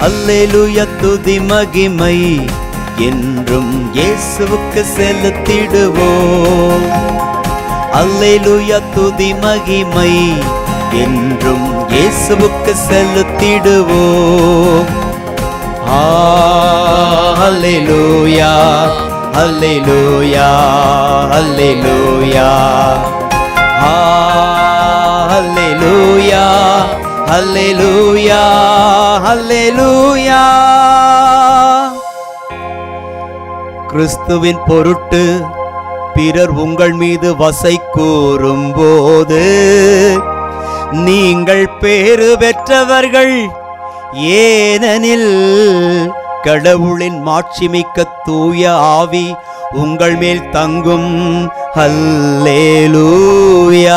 அல்லேலூயா துதி மகிமை என்றும் இயேசுவுக்கு செலுத்திடுவோம் அல்லேலூயா துதி மகிமை என்றும் இயேசுவுக்கு செலுத்திடுவோம் ஆ, அல்லேலூயா அல்லேலூயா அல்லேலூயா ஆ, அல்லேலூயா அல்லேலூயா அல்லேலூயா கிறிஸ்துவின் பொருட்டு பிறர் உங்கள் மீது வசை கூறும்போது நீங்கள் பேறு பெற்றவர்கள் ஏனெனில் கடவுளின் மாட்சிமிக்க தூய ஆவி உங்கள் மேல் தங்கும் அல்லேலூயா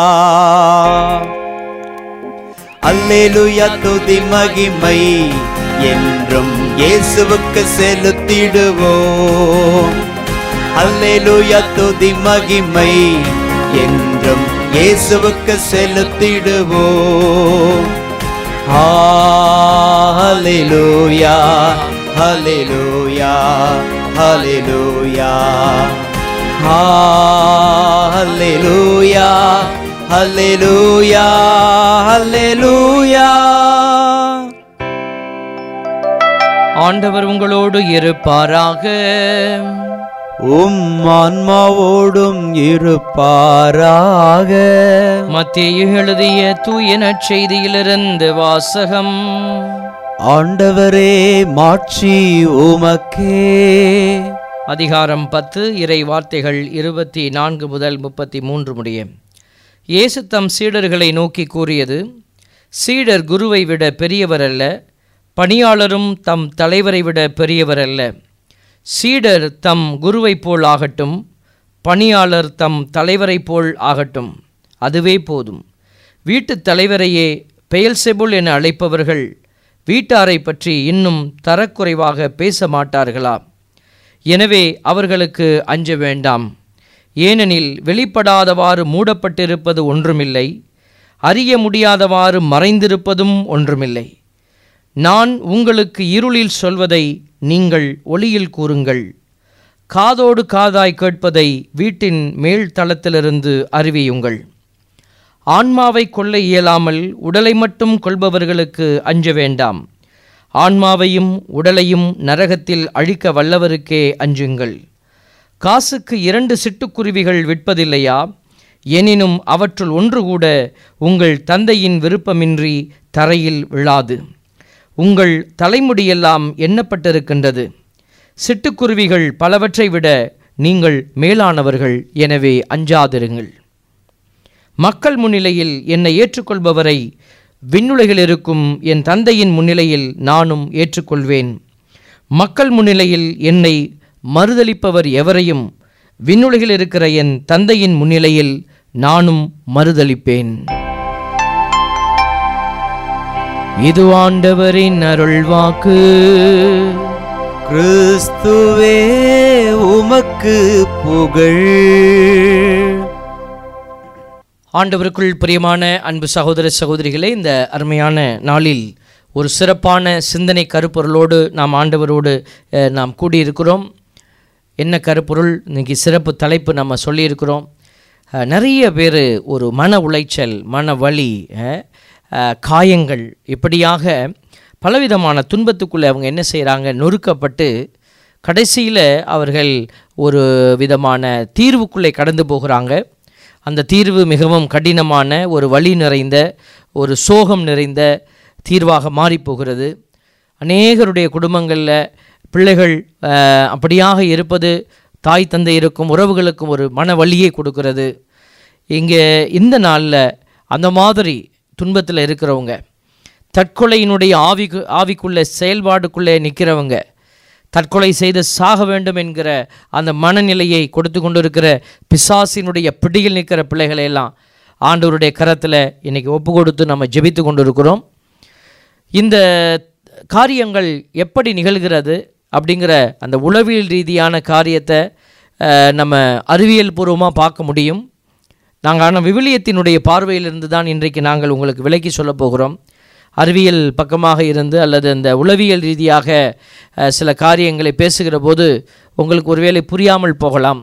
அல்லேலூயா துதி மகிமை என்றும் இயேசுவுக்கு செலுத்திடுவோம் அல்லேலூயா துதி மகிமை என்றும் இயேசுவுக்கு செலுத்திடுவோம் ஹalleluya ஹalleluya ஹalleluya ஹalleluya ஹalleluya ஹalleluya ஆண்டவர் உங்களோடு இருப்பாராக உம் ஆன்மாவோடும் இருப்பாராக மத்தேயு எழுதிய தூய நற்செய்தியிலிருந்து வாசகம் ஆண்டவரே மாட்சி உமக்கே அதிகாரம் பத்து இறை வார்த்தைகள் இருபத்தி நான்கு முதல் முப்பத்தி மூன்று முடிய இயேசு தம் சீடர்களை நோக்கி கூறியது சீடர் குருவை விட பெரியவர் அல்ல பணியாளரும் தம் தலைவரை விட பெரியவர் அல்ல சீடர் தம் குருவைப் போல் ஆகட்டும் பணியாளர் தம் தலைவரைப் போல் ஆகட்டும் அதுவே போதும் வீட்டுத் தலைவரையே பெயல்செபுல் என அழைப்பவர்கள் வீட்டாரை பற்றி இன்னும் தரக்குறைவாக பேச மாட்டார்களா எனவே அவர்களுக்கு அஞ்ச வேண்டாம் ஏனெனில் வெளிப்படாதவாறு மூடப்பட்டிருப்பது ஒன்றுமில்லை அறிய முடியாதவாறு மறைந்திருப்பதும் ஒன்றுமில்லை நான் உங்களுக்கு இருளில் சொல்வதை நீங்கள் ஒளியில் கூறுங்கள் காதோடு காதாய் கேட்பதை வீட்டின் மேல் தளத்திலிருந்து அறிவியுங்கள் ஆன்மாவை கொள்ள இயலாமல் உடலை மட்டும் கொள்பவர்களுக்கு அஞ்ச வேண்டாம் ஆன்மாவையும் உடலையும் நரகத்தில் அழிக்க வல்லவருக்கே அஞ்சுங்கள் காசுக்கு இரண்டு சிட்டுக்குருவிகள் விற்பதில்லையா எனினும் அவற்றுள் ஒன்று கூட உங்கள் தந்தையின் விருப்பமின்றி தரையில் விழாது உங்கள் தலைமுடியெல்லாம் எண்ணப்பட்டிருக்கின்றது சிட்டுக்குருவிகள் பலவற்றை விட நீங்கள் மேலானவர்கள் எனவே அஞ்சாதிருங்கள் மக்கள் முன்னிலையில் என்னை ஏற்றுக்கொள்பவரை விண்ணுலகில் இருக்கும் என் தந்தையின் முன்னிலையில் நானும் ஏற்றுக்கொள்வேன் மக்கள் முன்னிலையில் என்னை மறுதலிப்பவர் எவரையும் விண்ணுலகில் இருக்கிற என் தந்தையின் முன்னிலையில் நானும் மறுதலிப்பேன் இது ஆண்டவரின் அருள்வாக்கு கிறிஸ்துவே உமக்கு புகழ் ஆண்டவருக்குள் பிரியமான அன்பு சகோதர சகோதரிகளே இந்த அருமையான நாளில் ஒரு சிறப்பான சிந்தனை கருப்பொருளோடு நாம் ஆண்டவரோடு அஹ், நாம் கூடியிருக்கிறோம் என்ன கருப்பொருள் இன்னைக்கு சிறப்பு தலைப்பு நம்ம சொல்லியிருக்கிறோம் அஹ், நிறைய பேர் ஒரு மன உளைச்சல் மன வலி அஹ், அஹ், காயங்கள் இப்படியாக பலவிதமான துன்பத்துக்குள்ளே அவங்க என்ன செய்கிறாங்க நொறுக்கப்பட்டு கடைசியில் அவர்கள் ஒரு விதமான தீர்வுக்குள்ளே கடந்து போகிறாங்க அந்த தீர்வு மிகவும் கடினமான ஒரு வலி நிறைந்த ஒரு சோகம் நிறைந்த தீர்வாக மாறிப்போகிறது அநேகருடைய குடும்பங்களில் பிள்ளைகள் அஹ், அப்படியாக இருப்பது தாய் தந்தை இருக்கும் உறவுகளுக்கும் ஒரு மன வலியை கொடுக்கிறது இங்கே இந்த நாளில் அந்த மாதிரி துன்பத்தில் இருக்கிறவங்க தற்கொலையினுடைய ஆவிக்கு ஆவிக்குள்ள செயல்பாடுக்குள்ளே நிற்கிறவங்க தற்கொலை செய்து சாக வேண்டும் என்கிற அந்த மனநிலையை கொடுத்து கொண்டிருக்கிற பிசாசினுடைய பிடியில் நிற்கிற பிள்ளைகளை எல்லாம் ஆண்டவருடைய கரத்தில் இன்னைக்கு ஒப்பு கொடுத்து நம்ம ஜெபித்து கொண்டிருக்கிறோம் இந்த காரியங்கள் எப்படி நிகழ்கிறது அப்படிங்கிற அந்த உளவியல் ரீதியான காரியத்தை அஹ், நம்ம அறிவியல் பூர்வமாக பார்க்க முடியும் நாங்கள் ஆனால் விவிலியத்தினுடைய பார்வையிலிருந்து தான் இன்றைக்கு நாங்கள் உங்களுக்கு விளக்கி சொல்லப் போகிறோம் அறிவியல் பக்கமாக இருந்து அல்லது அந்த உளவியல் ரீதியாக அஹ், சில காரியங்களை பேசுகிற போது உங்களுக்கு ஒருவேளை புரியாமல் போகலாம்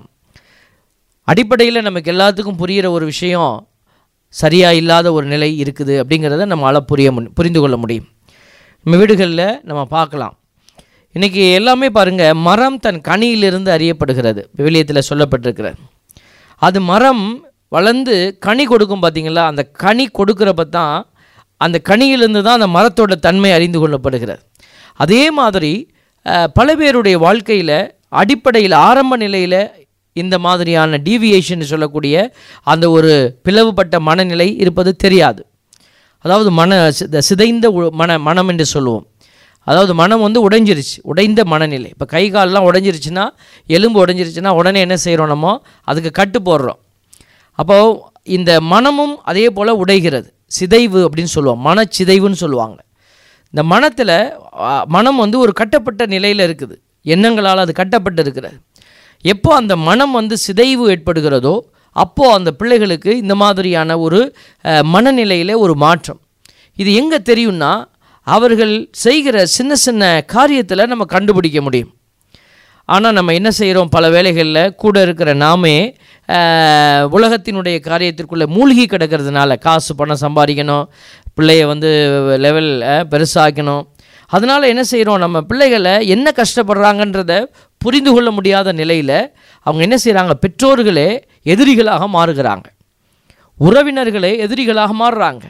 அடிப்படையில் நமக்கு எல்லாத்துக்கும் புரிகிற ஒரு விஷயம் சரியாக இல்லாத ஒரு நிலை இருக்குது அப்படிங்கிறத நம்மளால் புரிய மு புரிந்து கொள்ள முடியும் நம்ம வீடுகளில் நம்ம பார்க்கலாம் இன்றைக்கி எல்லாமே பாருங்கள் மரம் தன் கனியிலிருந்து அறியப்படுகிறது விவிலியத்தில் சொல்லப்பட்டிருக்கிறது அது மரம் வளர்ந்து கனி கொடுக்கும் பார்த்தீங்களா அந்த கனி கொடுக்குறப்ப தான் அந்த கனியிலிருந்து தான் அந்த மரத்தோட தன்மை அறிந்து கொள்ளப்படுகிறது அதே மாதிரி அஹ், பல பேருடைய வாழ்க்கையில் அடிப்படையில் ஆரம்ப நிலையில் இந்த மாதிரியான டீவியேஷன் சொல்லக்கூடிய அந்த ஒரு பிளவுபட்ட மனநிலை இருப்பது தெரியாது அதாவது மன சி- சிதைந்த உ- மன மனம் என்று சொல்லுவோம் அதாவது மனம் வந்து உடைஞ்சிருச்சு உடைந்த மனநிலை இப்போ கை கால்லாம் உடைஞ்சிருச்சுன்னா எலும்பு உடைஞ்சிருச்சுன்னா உடனே என்ன செய்கிறோம் நம்ம அதுக்கு கட்டு போடுறோம் அப்போ இந்த மனமும் அதே போல் உடைகிறது சிதைவு அப்படின்னு சொல்லுவோம் மனச்சிதைவுன்னு சொல்லுவாங்க இந்த மனத்தில் மனம் வந்து ஒரு கட்டப்பட்ட நிலையில் இருக்குது எண்ணங்களால் அது கட்டப்பட்டு இருக்கிறது எப்போ அந்த மனம் வந்து சிதைவு ஏற்படுகிறதோ அப்போது அந்த பிள்ளைகளுக்கு இந்த மாதிரியான ஒரு அஹ், மனநிலையில் ஒரு மாற்றம் இது எங்கே தெரியும்னா அவர்கள் செய்கிற சின்ன சின்ன காரியத்தில் நம்ம கண்டுபிடிக்க முடியும் ஆனால் நம்ம என்ன செய்கிறோம் பல வேளைகளில் கூட இருக்கிற நாமே ஆஹ், உலகத்தினுடைய காரியத்திற்குள்ளே மூழ்கி கிடக்கிறதுனால காசு பணம் சம்பாதிக்கணும் பிள்ளைய வந்து லெவல் பெருசாக்கணும் அதனால் என்ன செய்கிறோம் நம்ம பிள்ளைகளை என்ன கஷ்டப்படுறாங்கன்றத புரிந்து கொள்ள முடியாத நிலையில் அவங்க என்ன செய்கிறாங்க பெற்றோர்களே எதிரிகளாக மாறுகிறாங்க உறவினர்களே எதிரிகளாக மாறுறாங்க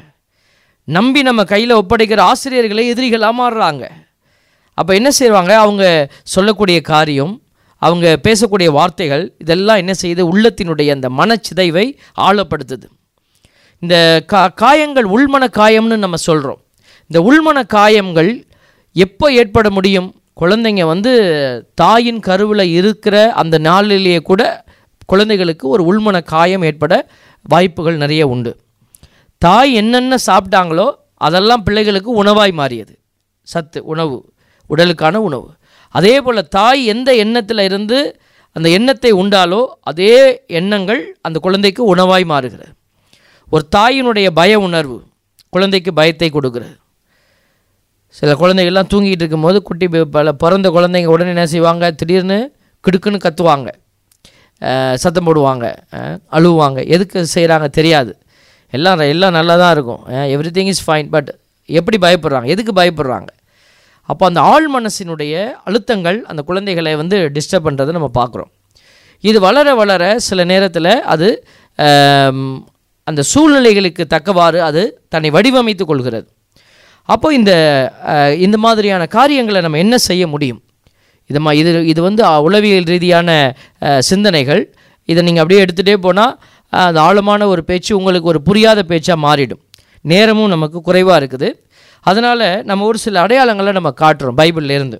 நம்பி நம்ம கையில் ஒப்படைக்கிற ஆசிரியர்களே எதிரிகளாக மாறுறாங்க அப்போ என்ன செய்வாங்க அவங்க சொல்லக்கூடிய காரியம் அவங்க பேசக்கூடிய வார்த்தைகள் இதெல்லாம் என்ன செய்யுது உள்ளத்தினுடைய அந்த மனச்சிதைவை ஆழப்படுத்துது இந்த கா காயங்கள் உள்மன காயம்னு நம்ம சொல்கிறோம் இந்த உள்மன காயங்கள் எப்போ ஏற்பட முடியும் குழந்தைங்க வந்து தாயின் கருவில் இருக்கிற அந்த நாளிலேயே கூட குழந்தைகளுக்கு ஒரு உள்மன காயம் ஏற்பட வாய்ப்புகள் நிறைய உண்டு தாய் என்னென்ன சாப்பிட்டாங்களோ அதெல்லாம் பிள்ளைகளுக்கு உணவாய் மாறியது சத்து உணவு உடலுக்கான உணவு அதே போல் தாய் எந்த எண்ணத்தில் இருந்து அந்த எண்ணத்தை உண்டாலோ அதே எண்ணங்கள் அந்த குழந்தைக்கு உணவாய் மாறுகிறது ஒரு தாயினுடைய பய உணர்வு குழந்தைக்கு பயத்தை கொடுக்கிறது சில குழந்தைகள்லாம் தூங்கிட்டு இருக்கும்போது குட்டி பி- பல பிறந்த குழந்தைங்க உடனே என்ன செய்வாங்க திடீர்னு கிடுக்குன்னு கத்துவாங்க அஹ் சத்தம் போடுவாங்க அஹ் அழுவாங்க எதுக்கு செய்கிறாங்க தெரியாது எல்லாம் எல்லாம் நல்லா தான் இருக்கும் everything is fine but எப்படி பயப்படுறாங்க எதுக்கு பயப்படுறாங்க அப்போ அந்த ஆழ் மனசினுடைய அழுத்தங்கள் அந்த குழந்தைகளை வந்து டிஸ்டர்ப் பண்ணுறதை நம்ம பார்க்குறோம் இது வளர வளர சில நேரத்தில் அது ஆம், அந்த சூழ்நிலைகளுக்கு தக்கவாறு அது தன்னை வடிவமைத்து கொள்கிறது அப்போ இந்த அஹ், இந்த மாதிரியான காரியங்களை நம்ம என்ன செய்ய முடியும் இது மா இது இது வந்து அஹ், உளவியல் ரீதியான அஹ், சிந்தனைகள் இதை நீங்கள் அப்படியே எடுத்துகிட்டே போனால் அது ஆழமான ஒரு பேச்சு உங்களுக்கு ஒரு புரியாத பேச்சாக மாறிடும் நேரமும் நமக்கு குறைவாக இருக்குது அதனால் நம்ம ஒரு சில அடையாளங்களை நம்ம காட்டுறோம் பைபிள்ல இருந்து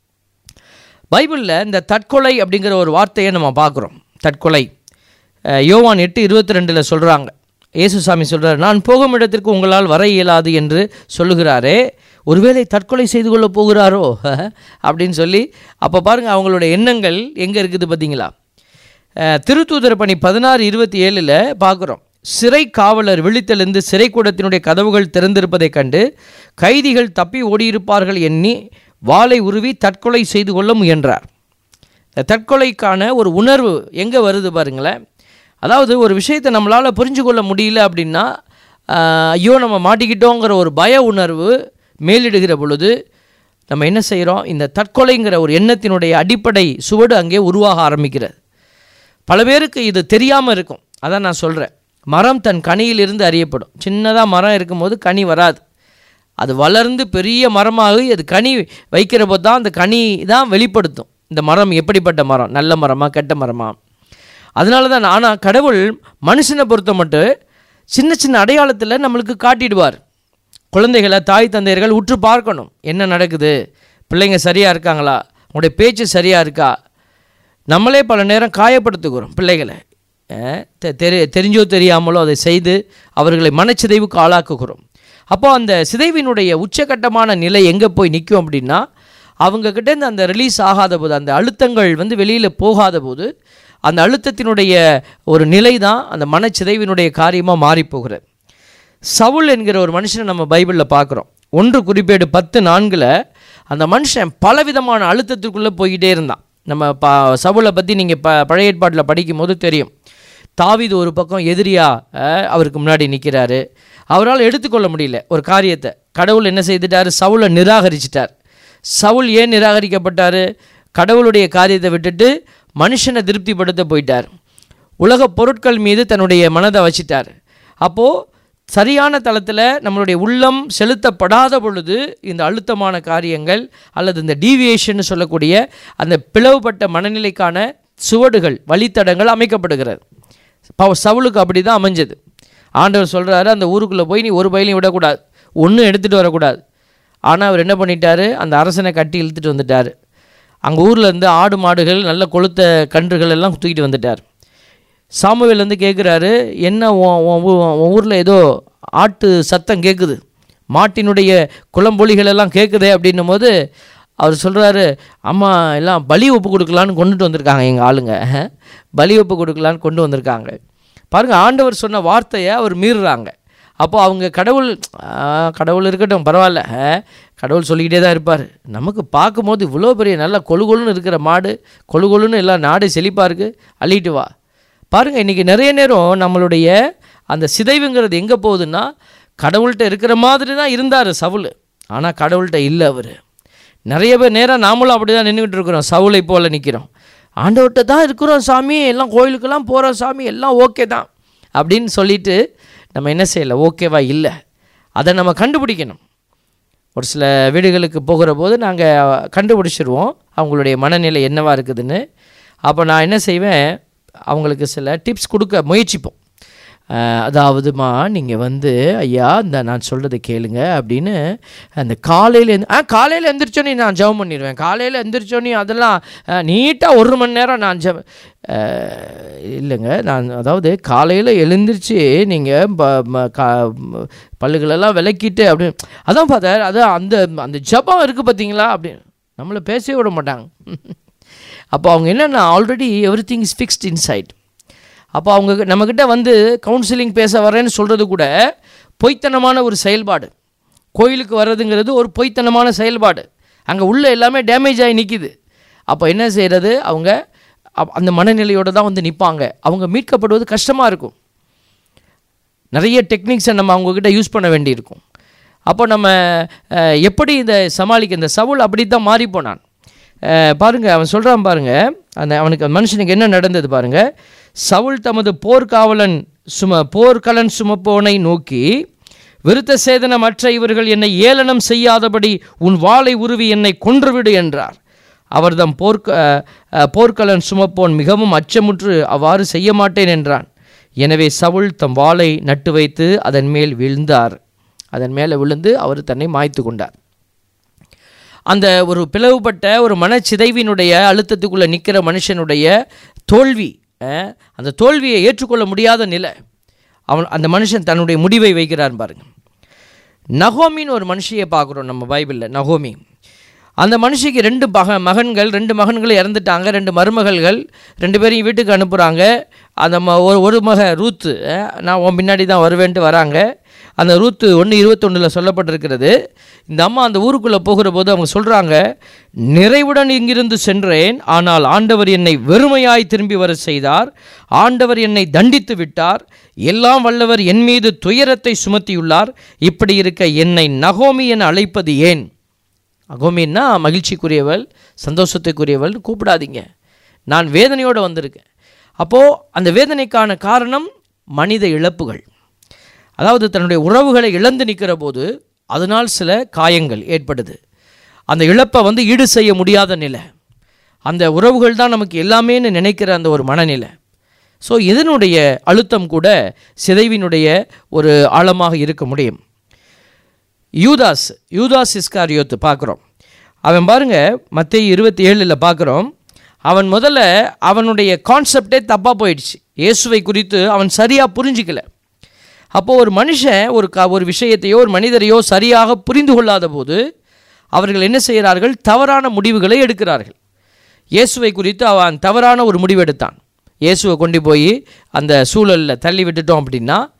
பைபிளில் இந்த தற்கொலை அப்படிங்கிற ஒரு வார்த்தையை நம்ம பார்க்குறோம் தற்கொலை அஹ், யோவான் எட்டு இருபத்தி ரெண்டில் சொல்கிறாங்க இயேசுசாமி சொல்கிறார் நான் போகும் இடத்திற்கு உங்களால் வர இயலாது என்று சொல்லுகிறாரே ஒருவேளை தற்கொலை செய்து கொள்ள போகிறாரோ அப்படின்னு சொல்லி அப்போ பாருங்கள் அவங்களுடைய எண்ணங்கள் எங்கே இருக்குது பார்த்தீங்களா அஹ், திருத்தூதர் பணி பதினாறு இருபத்தி ஏழில் பார்க்குறோம் சிறை காவலர் விழித்தெழுந்து சிறைக்கூடத்தினுடைய கதவுகள் திறந்திருப்பதைக் கண்டு கைதிகள் தப்பி ஓடியிருப்பார்கள் எண்ணி வாளை உருவி தற்கொலை செய்து கொள்ள முயன்றார் இந்த தற்கொலைக்கான ஒரு உணர்வு எங்கே வருது பாருங்களேன் அதாவது ஒரு விஷயத்தை நம்மளால் புரிஞ்சு கொள்ள முடியல அப்படின்னா ஆஹ், ஐயோ நம்ம மாட்டிக்கிட்டோங்கிற ஒரு பய உணர்வு மேலிடுகிற பொழுது நம்ம என்ன செய்கிறோம் இந்த தற்கொலைங்கிற ஒரு எண்ணத்தினுடைய அடிப்படை சுவடு அங்கே உருவாக ஆரம்பிக்கிறது பல பேருக்கு இது தெரியாமல் இருக்கும் அதான் நான் சொல்கிறேன் மரம் தன் கனியிலிருந்து அறியப்படும் சின்னதாக மரம் இருக்கும்போது கனி வராது அது வளர்ந்து பெரிய மரமாகி அது கனி வைக்கிறப்போ தான் அந்த கனி தான் வெளிப்படுத்தும் இந்த மரம் எப்படிப்பட்ட மரம் நல்ல மரமா கெட்ட மரமா அதனால தான் ஆனால் கடவுள் மனுஷனை பொறுத்த மட்டும் சின்ன சின்ன அடையாளத்தில் நம்மளுக்கு காட்டிடுவார் குழந்தைகளை தாய் தந்தையர்கள் உற்று பார்க்கணும் என்ன நடக்குது பிள்ளைங்க சரியாக இருக்காங்களா உங்களுடைய பேச்சு சரியாக இருக்கா நம்மளே பல நேரம் காயப்படுத்துகிறோம் பிள்ளைகளை அஹ் தெ- தெரி தெரிஞ்சோ தெரியாமலோ அதை செய்து அவர்களை மனச்சிதைவுக்கு ஆளாக்குகிறோம் அப்போ அந்த சிதைவினுடைய உச்சகட்டமான நிலை எங்கே போய் நிற்கும் அப்படின்னா அவங்கக்கிட்டேருந்து அந்த ரிலீஸ் ஆகாத போது அந்த அழுத்தங்கள் வந்து வெளியில் போகாத போது அந்த அழுத்தத்தினுடைய ஒரு நிலை தான் அந்த மனச்சிதைவினுடைய காரியமாக மாறிப்போகிறது சவுல் என்கிற ஒரு மனுஷனை நம்ம பைபிளில் பார்க்குறோம் ஒன்று குறிப்பேடு பத்து நான்கில் அந்த மனுஷன் பலவிதமான அழுத்தத்துக்குள்ளே போய்கிட்டே இருந்தான் நம்ம ப சவுலை பற்றி நீங்கள் ப பழைய ஏற்பாட்டில் படிக்கும்போது தெரியும் தாவீது ஒரு பக்கம் எதிரியா அஹ், அவருக்கு முன்னாடி நிற்கிறாரு அவரால் எடுத்துக்கொள்ள முடியல ஒரு காரியத்தை கடவுள் என்ன செய்துட்டார் சவுலை நிராகரிச்சிட்டார் சவுல் ஏன் நிராகரிக்கப்பட்டார் கடவுளுடைய காரியத்தை விட்டுட்டு மனுஷனை திருப்திப்படுத்த போயிட்டார் உலக பொருட்கள் மீது தன்னுடைய மனதை வச்சிட்டார் அப்போது சரியான தளத்தில் நம்மளுடைய உள்ளம் செலுத்தப்படாத பொழுது இந்த அழுத்தமான காரியங்கள் அல்லது இந்த டீவியேஷன் சொல்லக்கூடிய அந்த பிளவுபட்ட மனநிலைக்கான சுவடுகள் வழித்தடங்கள் அமைக்கப்படுகிறது ப- சவுலுக்கு அப்படி தான் அமைஞ்சது ஆண்டவர் சொல்கிறாரு அந்த ஊருக்குள்ளே போய் நீ ஒரு பயிலையும் விடக்கூடாது ஒன்றும் எடுத்துகிட்டு வரக்கூடாது ஆனால் அவர் என்ன பண்ணிட்டாரு அந்த அரசனை கட்டி இழுத்துட்டு வந்துட்டார் அங்கே ஊரில் இருந்து ஆடு மாடுகள் நல்ல கொளுத்த கன்றுகள் எல்லாம் தூக்கிட்டு வந்துட்டார் சாமுவேல் வந்து கேட்குறாரு என்ன உன் உன் ஊ- உன் ஊரில் ஏதோ ஆட்டு சத்தம் கேட்குது மாட்டினுடைய குளம்பொலிகள் எல்லாம் கேட்குதே அப்படின்னும் போது அவர் சொல்கிறாரு அம்மா எல்லாம் பலி ஒப்பு கொடுக்கலான்னு கொண்டுட்டு வந்திருக்காங்க எங்கள் ஆளுங்க பலி ஒப்பு கொடுக்கலான்னு கொண்டு வந்திருக்காங்க பாருங்கள் ஆண்டவர் சொன்ன வார்த்தையை அவர் மீறுறாங்க அப்போ அவங்க கடவுள் ஆ, கடவுள் இருக்கட்டும் பரவாயில்ல ஆ, கடவுள் சொல்லிக்கிட்டே தான் இருப்பார் நமக்கு பார்க்கும்போது இவ்வளோ பெரிய நல்ல கொழு கொழுன்னு இருக்கிற மாடு கொழு கொழுன்னு எல்லாம் நாடு செழிப்பாக இருக்குது அள்ளிட்டு வா பாருங்கள் இன்றைக்கி நிறைய நேரம் நம்மளுடைய அந்த சிதைவுங்கிறது எங்கே போகுதுன்னா கடவுள்கிட்ட இருக்கிற மாதிரி தான் இருந்தார் சவுல் ஆனால் கடவுள்கிட்ட இல்லை அவர் நிறைய பேர் நேராக நாமளும் அப்படி தான் நின்றுக்கிட்டு இருக்கிறோம் சவுளை போல் நிற்கிறோம் ஆண்டவர்கிட்ட தான் இருக்கிறோம் சாமி எல்லாம் கோயிலுக்கெல்லாம் போகிறோம் சாமி எல்லாம் ஓகே தான் அப்படின்னு சொல்லிட்டு நம்ம என்ன செய்யலை ஓகேவா இல்லை அதை நம்ம கண்டுபிடிக்கணும் ஒரு சில வீடுகளுக்கு போகிற போது நாங்கள் கண்டுபிடிச்சிருவோம் அவங்களுடைய மனநிலை என்னவா இருக்குதுன்னு அப்போ நான் என்ன செய்வேன் அவங்களுக்கு சில டிப்ஸ் கொடுக்க முயற்சிப்போம் அஹ், அதாவதுமா நீங்கள் வந்து ஐயா இந்த நான் சொல்கிறத கேளுங்க அப்படின்னு அந்த காலையில் எந்த ஆ காலையில் எந்திரிச்சோன்னே நான் ஜெபம் பண்ணிடுவேன் காலையில் எந்திரிச்சோன்னே அதெல்லாம் நீட்டாக ஒரு மணி நேரம் நான் ஜெப அஹ், இல்லைங்க நான் அதாவது காலையில் எழுந்திரிச்சு நீங்கள் ப ம- கா ம- பல்லுகளெல்லாம் விளக்கிட்டு அப்படி அதான் பார்த்தார் அதான் அந்த அந்த ஜெபம் இருக்குது பார்த்தீங்களா அப்படின்னு நம்மளை பேசவே விட மாட்டாங்க அப்போ அவங்க என்னென்னா already everything is fixed inside அப்போ அவங்க நம்மக்கிட்ட வந்து கவுன்சிலிங் பேச வரேன்னு சொல்கிறது கூட பொய்த்தனமான ஒரு செயல்பாடு கோயிலுக்கு வர்றதுங்கிறது ஒரு பொய்த்தனமான செயல்பாடு அங்கே உள்ள எல்லாமே டேமேஜ் ஆகி நிற்கிது அப்போ என்ன செய்கிறது அவங்க அப்- அந்த மனநிலையோடு தான் வந்து நிற்பாங்க அவங்க மீட்கப்படுவது கஷ்டமாக இருக்கும் நிறைய டெக்னிக்ஸை நம்ம அவங்கக்கிட்ட யூஸ் பண்ண வேண்டியிருக்கும் அப்போ நம்ம அஹ், எப்படி இதை சமாளிக்க இந்த சவுல் அப்படி தான் மாறி போனான் அஹ், பாருங்க அவன் சொல்கிறான் பாருங்க அந்த அவனுக்கு அந்த மனுஷனுக்கு என்ன நடந்தது பாருங்க சவுல் தமது போர்க்காவலன் சும போர்க்கலன் சுமப்போனை நோக்கி விருத்த சேதனமற்ற இவர்கள் என்னை ஏளனம் செய்யாதபடி உன் வாளை உருவி என்னை கொன்றுவிடு என்றார் அவர்தம் போர்க்க அஹ், அஹ், போர்க்கலன் சுமப்போன் மிகவும் அச்சமுற்று அவ்வாறு செய்ய மாட்டேன் என்றான் எனவே சவுல் தம் வாளை நட்டு வைத்து அதன் மேல் விழுந்தார் அதன் மேலே விழுந்து அவர் தன்னை மாய்த்து கொண்டார் அந்த ஒரு பிளவுபட்ட ஒரு மனச்சிதைவினுடைய அழுத்தத்துக்குள்ளே நிற்கிற மனுஷனுடைய தோல்வி அஹ், அந்த தோல்வியை ஏற்றுக்கொள்ள முடியாத நிலை அவன் அந்த மனுஷன் தன்னுடைய முடிவை வைக்கிறான் பாருங்க நகோமின்னு ஒரு மனுஷியை பார்க்குறோம் நம்ம பைபிளில் நகோமி அந்த மனுஷிக்கு ரெண்டு மக மகன்கள் ரெண்டு மகன்கள் இறந்துட்டாங்க ரெண்டு மருமகள்கள் ரெண்டு பேரையும் வீட்டுக்கு அனுப்புகிறாங்க அந்த ம ஒரு ஒரு மக ரூத்து அஹ், நான் உன் பின்னாடி தான் வருவேன்ட்டு வராங்க அந்த ரூத்து ஒன்று இருபத்தொன்னில் சொல்லப்பட்டிருக்கிறது இந்த அம்மா அந்த ஊருக்குள்ளே போகிற போது அவங்க சொல்கிறாங்க நிறைவுடன் இங்கிருந்து சென்றேன் ஆனால் ஆண்டவர் என்னை வெறுமையாய் திரும்பி வர செய்தார் ஆண்டவர் என்னை தண்டித்து விட்டார் எல்லாம் வல்லவர் என் மீது துயரத்தை சுமத்தியுள்ளார் இப்படி இருக்க என்னை நகோமி என அழைப்பது ஏன் அகோமின்னா மகிழ்ச்சிக்குரியவள் சந்தோஷத்துக்குரியவள் கூப்பிடாதீங்க நான் வேதனையோடு வந்திருக்கேன் அப்போது அந்த வேதனைக்கான காரணம் மனித இழப்புகள் அதாவது தன்னுடைய உறவுகளை இழந்து நிற்கிற போது அதனால் சில காயங்கள் ஏற்படுது அந்த இழப்பை வந்து ஈடு செய்ய முடியாத நிலை அந்த உறவுகள் தான் நமக்கு எல்லாமேன்னு நினைக்கிற அந்த ஒரு மனநிலை ஸோ இதனுடைய அழுத்தம் கூட சிதைவினுடைய ஒரு ஆழமாக இருக்க முடியும் யூதாஸ் யூதாஸ் இஸ்காரியோத்து பார்க்குறோம் அவன் பாருங்க மத்திய இருபத்தி ஏழில் பார்க்குறோம் அவன் முதல்ல அவனுடைய கான்செப்டே தப்பாக போயிடுச்சு இயேசுவை குறித்து அவன் சரியாக புரிஞ்சிக்கல அப்போது ஒரு மனுஷன் ஒரு க ஒரு விஷயத்தையோ ஒரு மனிதரையோ சரியாக புரிந்து கொள்ளாத போது அவர்கள் என்ன செய்கிறார்கள் தவறான முடிவுகளை எடுக்கிறார்கள் இயேசுவை குறித்து அவன் தவறான ஒரு முடிவு எடுத்தான் இயேசுவை கொண்டு போய் அந்த சூழலில் தள்ளி விட்டுட்டோம் அப்படின்னா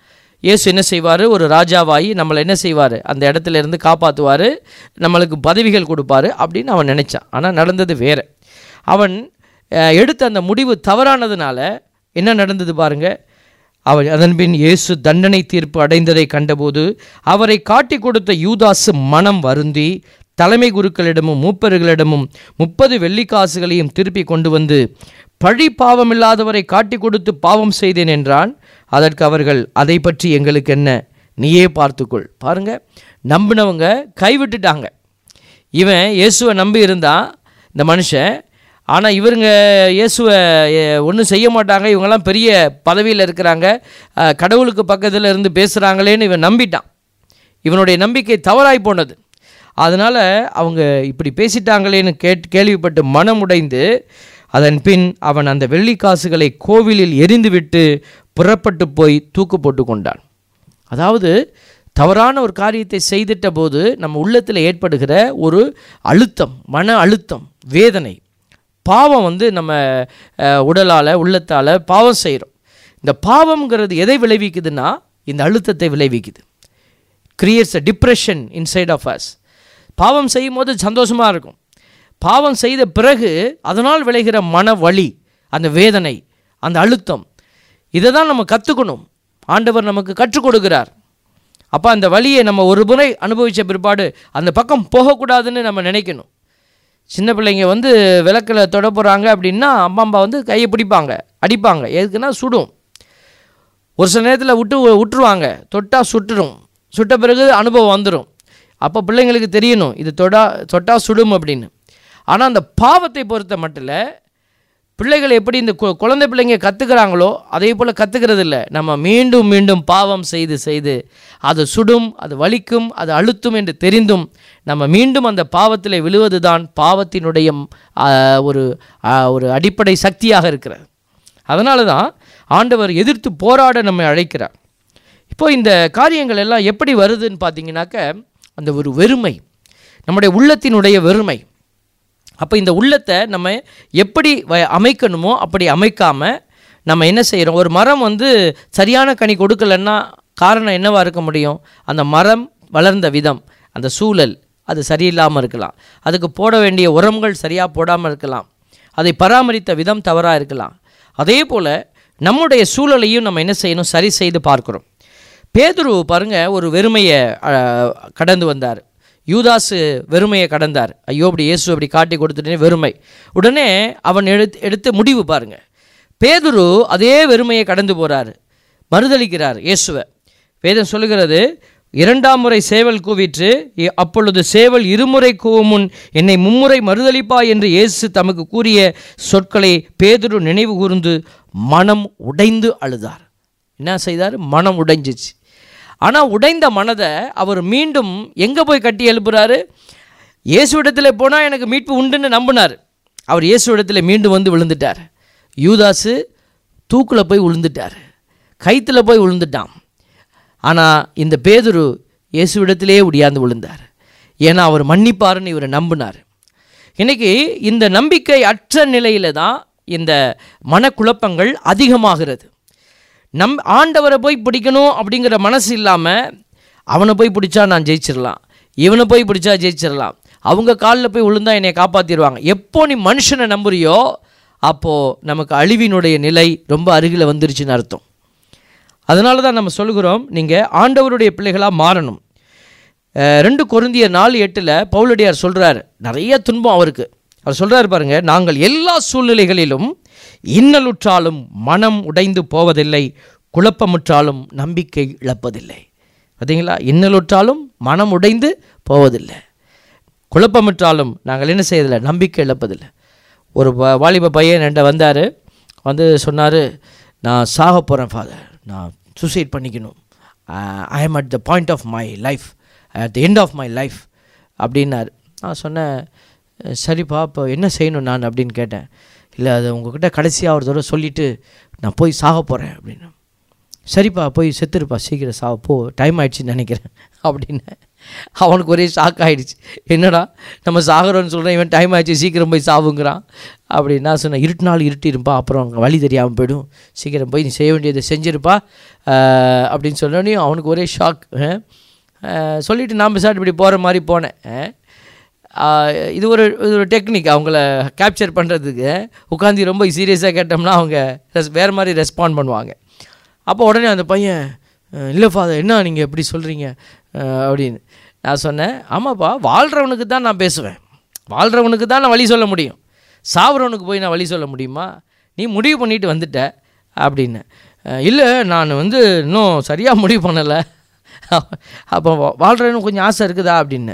இயேசு என்ன செய்வார் ஒரு ராஜாவாகி நம்மளை என்ன செய்வார் அந்த இடத்துல இருந்து காப்பாற்றுவார் நம்மளுக்கு பதவிகள் கொடுப்பாரு அப்படின்னு அவன் நினச்சான் ஆனால் நடந்தது வேற அவன் அஹ், எடுத்த அந்த முடிவு தவறானதுனால என்ன நடந்தது பாருங்க அவர் அதன்பின் இயேசு தண்டனை தீர்ப்பு அடைந்ததை கண்டபோது அவரை காட்டி கொடுத்த யூதாசு மனம் வருந்தி தலைமை குருக்களிடமும் மூப்பர்களிடமும் முப்பது வெள்ளிக்காசுகளையும் திருப்பி கொண்டு வந்து பழி பாவமில்லாதவரை காட்டி கொடுத்து பாவம் செய்தேன் என்றான் அதற்கு அவர்கள் அதை பற்றி எங்களுக்கு என்ன நீயே பார்த்துக்கொள் பாருங்க நம்பினவங்க கைவிட்டுட்டாங்க இவன் இயேசுவை நம்பி இருந்தான் இந்த மனுஷன் ஆனால் இவருங்க இயேசுவை ஒன்றும் செய்ய மாட்டாங்க இவங்கெல்லாம் பெரிய பதவியில் இருக்கிறாங்க அஹ், கடவுளுக்கு பக்கத்தில் இருந்து பேசுகிறாங்களேன்னு இவன் நம்பிட்டான் இவனுடைய நம்பிக்கை தவறாய் போனது அதனால் அவங்க இப்படி பேசிட்டாங்களேன்னு கேட் கேள்விப்பட்டு மனமுடைந்து அதன் பின் அவன் அந்த வெள்ளிக்காசுகளை கோவிலில் எரிந்துவிட்டு புறப்பட்டு போய் தூக்கு போட்டு கொண்டான் அதாவது தவறான ஒரு காரியத்தை செய்திட்ட போது நம்ம உள்ளத்தில் ஏற்படுகிற ஒரு அழுத்தம் மன அழுத்தம் வேதனை பாவம் வந்து நம்ம உடலால் உள்ளத்தால் பாவம் செய்கிறோம் இந்த பாவம்ங்கிறது எதை விளைவிக்குதுன்னா இந்த அழுத்தத்தை விளைவிக்குது creates a depression inside of us பாவம் செய்யும் போது சந்தோஷமாக இருக்கும் பாவம் செய்த பிறகு அதனால் விளைகிற மன வலி அந்த வேதனை அந்த அழுத்தம் இதை தான் நம்ம கற்றுக்கணும் ஆண்டவர் நமக்கு கற்றுக் கொடுக்கிறார் அப்போ அந்த வலியை நம்ம ஒரு முறை அனுபவித்த பிற்பாடு அந்த பக்கம் போகக்கூடாதுன்னு நம்ம நினைக்கணும் சின்ன பிள்ளைங்க வந்து விளக்கில் தொட போகிறாங்க அப்படின்னா அம்மா அப்பா வந்து கையை பிடிப்பாங்க அடிப்பாங்க எதுக்குன்னா சுடும் ஒரு சில நேரத்தில் விட்டு விட்டுருவாங்க தொட்டா சுட்டுரும் சுட்ட பிறகு அனுபவம் வந்துடும் அப்போ பிள்ளைங்களுக்கு தெரியணும் இது தொடா தொட்டா சுடும் அப்படின்னு ஆனால் அந்த பாவத்தை பொறுத்த மட்டும் பிள்ளைகள் எப்படி இந்த கு- குழந்தை பிள்ளைங்க கற்றுக்கிறாங்களோ அதே போல் கற்றுக்கிறது இல்லை நம்ம மீண்டும் மீண்டும் பாவம் செய்து செய்து அது சுடும் அது வலிக்கும் அது அழுத்தும் என்று தெரிந்தும் நம்ம மீண்டும் அந்த பாவத்தில் விழுவது தான் பாவத்தினுடைய ம், ஆ, ஒரு ஆ, ஒரு அடிப்படை சக்தியாக இருக்கிறது அதனால தான் ஆண்டவர் எதிர்த்து போராட நம்மை அழைக்கிறார் இப்போ இந்த காரியங்கள் எல்லாம் எப்படி வருதுன்னு பார்த்தீங்கன்னாக்க அந்த ஒரு வெறுமை நம்முடைய உள்ளத்தினுடைய வெறுமை அப்போ இந்த உள்ளத்தை நம்ம எப்படி வ- அமைக்கணுமோ அப்படி அமைக்காமல் நம்ம என்ன செய்கிறோம் ஒரு மரம் வந்து சரியான கனி கொடுக்கலன்னா காரணம் என்னவா இருக்க முடியும் அந்த மரம் வளர்ந்த விதம் அந்த சூழல் அது சரியில்லாமல் இருக்கலாம் அதுக்கு போட வேண்டிய உரங்கள் சரியாக போடாமல் இருக்கலாம் அதை பராமரித்த விதம் தவறாக இருக்கலாம் அதே போல் நம்முடைய சூழலையும் நம்ம என்ன செய்யணும் சரி செய்து பார்க்கிறோம் பேதுரு பாருங்க ஒரு வெறுமையை அஹ், கடந்து வந்தார் யூதாசு வெறுமையை கடந்தார் ஐயோ அப்படி இயேசு அப்படி காட்டி கொடுத்துட்டே வெறுமை உடனே அவன் எடுத்து எடுத்து முடிவு பாருங்க பேதுரு அதே வெறுமையை கடந்து போறாரு மறுதளிக்கிறார் இயேசுவை வேதம் சொல்லுகிறது இரண்டாம் முறை சேவல் கூவிற்று இ- அப்பொழுது சேவல் இருமுறை கூவும் முன் என்னை மும்முறை மறுதளிப்பா என்று இயேசு தமக்கு கூறிய சொற்களை பேதுரு நினைவு கூர்ந்து மனம் உடைந்து அழுதார் என்ன செய்தார் மனம் உடைஞ்சிச்சு ஆனால் உடைந்த மனதை அவர் மீண்டும் எங்கே போய் கட்டி எழுப்புறாரு இயேசுவிடத்தில் போனால் எனக்கு மீட்பு உண்டுன்னு நம்பினார் அவர் இயேசுவிடத்தில் மீண்டும் வந்து விழுந்துட்டார் யூதாசு தூக்கில் போய் விழுந்துட்டார் கைத்துல போய் விழுந்துட்டான் ஆனால் இந்த பேதுரு இயேசுவிடத்திலே உடியாந்து விழுந்தார் ஏன்னா அவர் மன்னிப்பாருன்னு இவரை நம்பினார் இன்னைக்கு இந்த நம்பிக்கை அற்ற நிலையில தான் இந்த மனக்குழப்பங்கள் அதிகமாகிறது நம் ஆண்டவரை போய் பிடிக்கணும் அப்படிங்கிற மனசு இல்லாமல் அவனை போய் பிடிச்சா நான் ஜெயிச்சிடலாம் இவனை போய் பிடிச்சா ஜெயிச்சிடலாம் அவங்க காலில் போய் விழுந்தா என்னை காப்பாற்றிடுவாங்க எப்போ நீ மனுஷனை நம்புறியோ அப்போது நமக்கு அழிவினுடைய நிலை ரொம்ப அருகில் வந்துருச்சுன்னு அர்த்தம் அதனால தான் நம்ம சொல்லுகிறோம் நீங்கள் ஆண்டவருடைய பிள்ளைகளாக மாறணும் அஹ், ரெண்டு கொருந்திய நாலு எட்டில் பவுலடியார் சொல்கிறார் நிறைய துன்பம் அவருக்கு அவர் சொல்கிறார் பாருங்க நாங்கள் எல்லா சூழ்நிலைகளிலும் இன்னலுற்றாலும் மனம் உடைந்து போவதில்லை குழப்பமுற்றாலும் நம்பிக்கை இழப்பதில்லை பார்த்தீங்களா இன்னலுற்றாலும் மனம் உடைந்து போவதில்லை குழப்பமுற்றாலும் நாங்கள் என்ன செய்யறதில்லை நம்பிக்கை இழப்பதில்லை ஒரு வ- வாலிப பையன் என்கிட்ட வந்தார் வந்து சொன்னார் நான் சாக போகிறேன் ஃபாதர் நான் சூசைட் பண்ணிக்கணும் I am at the point of my life at the end of my life அப்படின்னாரு நான் சொன்னேன் "அஹ், சரிப்பா இப்போ என்ன செய்யணும் நான் அப்படின்னு கேட்டேன் இல்லை அது உங்ககிட்ட கடைசியாக ஒரு தடவை சொல்லிவிட்டு நான் போய் சாக போகிறேன் அப்படின்னு சரிப்பா போய் செத்துருப்பா சீக்கிரம் சா போ டைம் ஆயிடுச்சுன்னு நினைக்கிறேன் அப்படின்னு அவனுக்கு ஒரே ஷாக் ஆயிடுச்சு என்னடா நம்ம சாகுறோன்னு சொல்கிறேன் இவன் டைம் ஆயிடுச்சு சீக்கிரம் போய் சாவுங்கிறான் அப்படி நான் சொன்னேன் இருட்டினாலும் இருட்டிருப்பா அப்புறம் அங்கே வழி தெரியாமல் போயிடும் சீக்கிரம் போய் நீ செய்ய வேண்டியதை செஞ்சிருப்பா அஹ், அப்படின்னு சொன்னோடனே அவனுக்கு ஒரே ஷாக் சொல்லிவிட்டு நான் பேசாட்டு இப்படி போகிற மாதிரி போனேன் அஹ். ஆஹ் இது ஒரு இது ஒரு டெக்னிக் அவங்கள கேப்சர் பண்ணுறதுக்கு உட்காந்து ரொம்ப சீரியஸாக கேட்டோம்னா அவங்க ரெஸ் வேறு மாதிரி ரெஸ்பாண்ட் பண்ணுவாங்க அப்போ உடனே அந்த பையன் "அஹ், இல்லை ஃபாதர் என்ன நீங்கள் எப்படி சொல்கிறீங்க அப்படின்னு நான் சொன்னேன் ஆமாப்பா வாழ்கிறவனுக்கு தான் நான் பேசுவேன் வாழ்கிறவனுக்கு தான் நான் வழி சொல்ல முடியும் சாவுறவனுக்கு போய் நான் வழி சொல்ல முடியுமா நீ முடிவு பண்ணிட்டு வந்துட்ட அப்படின்னு "அஹ், இல்லை நான் வந்து இன்னும் சரியாக முடிவு பண்ணலை அப்போ வாழ்கிறன்னு கொஞ்சம் ஆசை இருக்குதா அப்படின்னு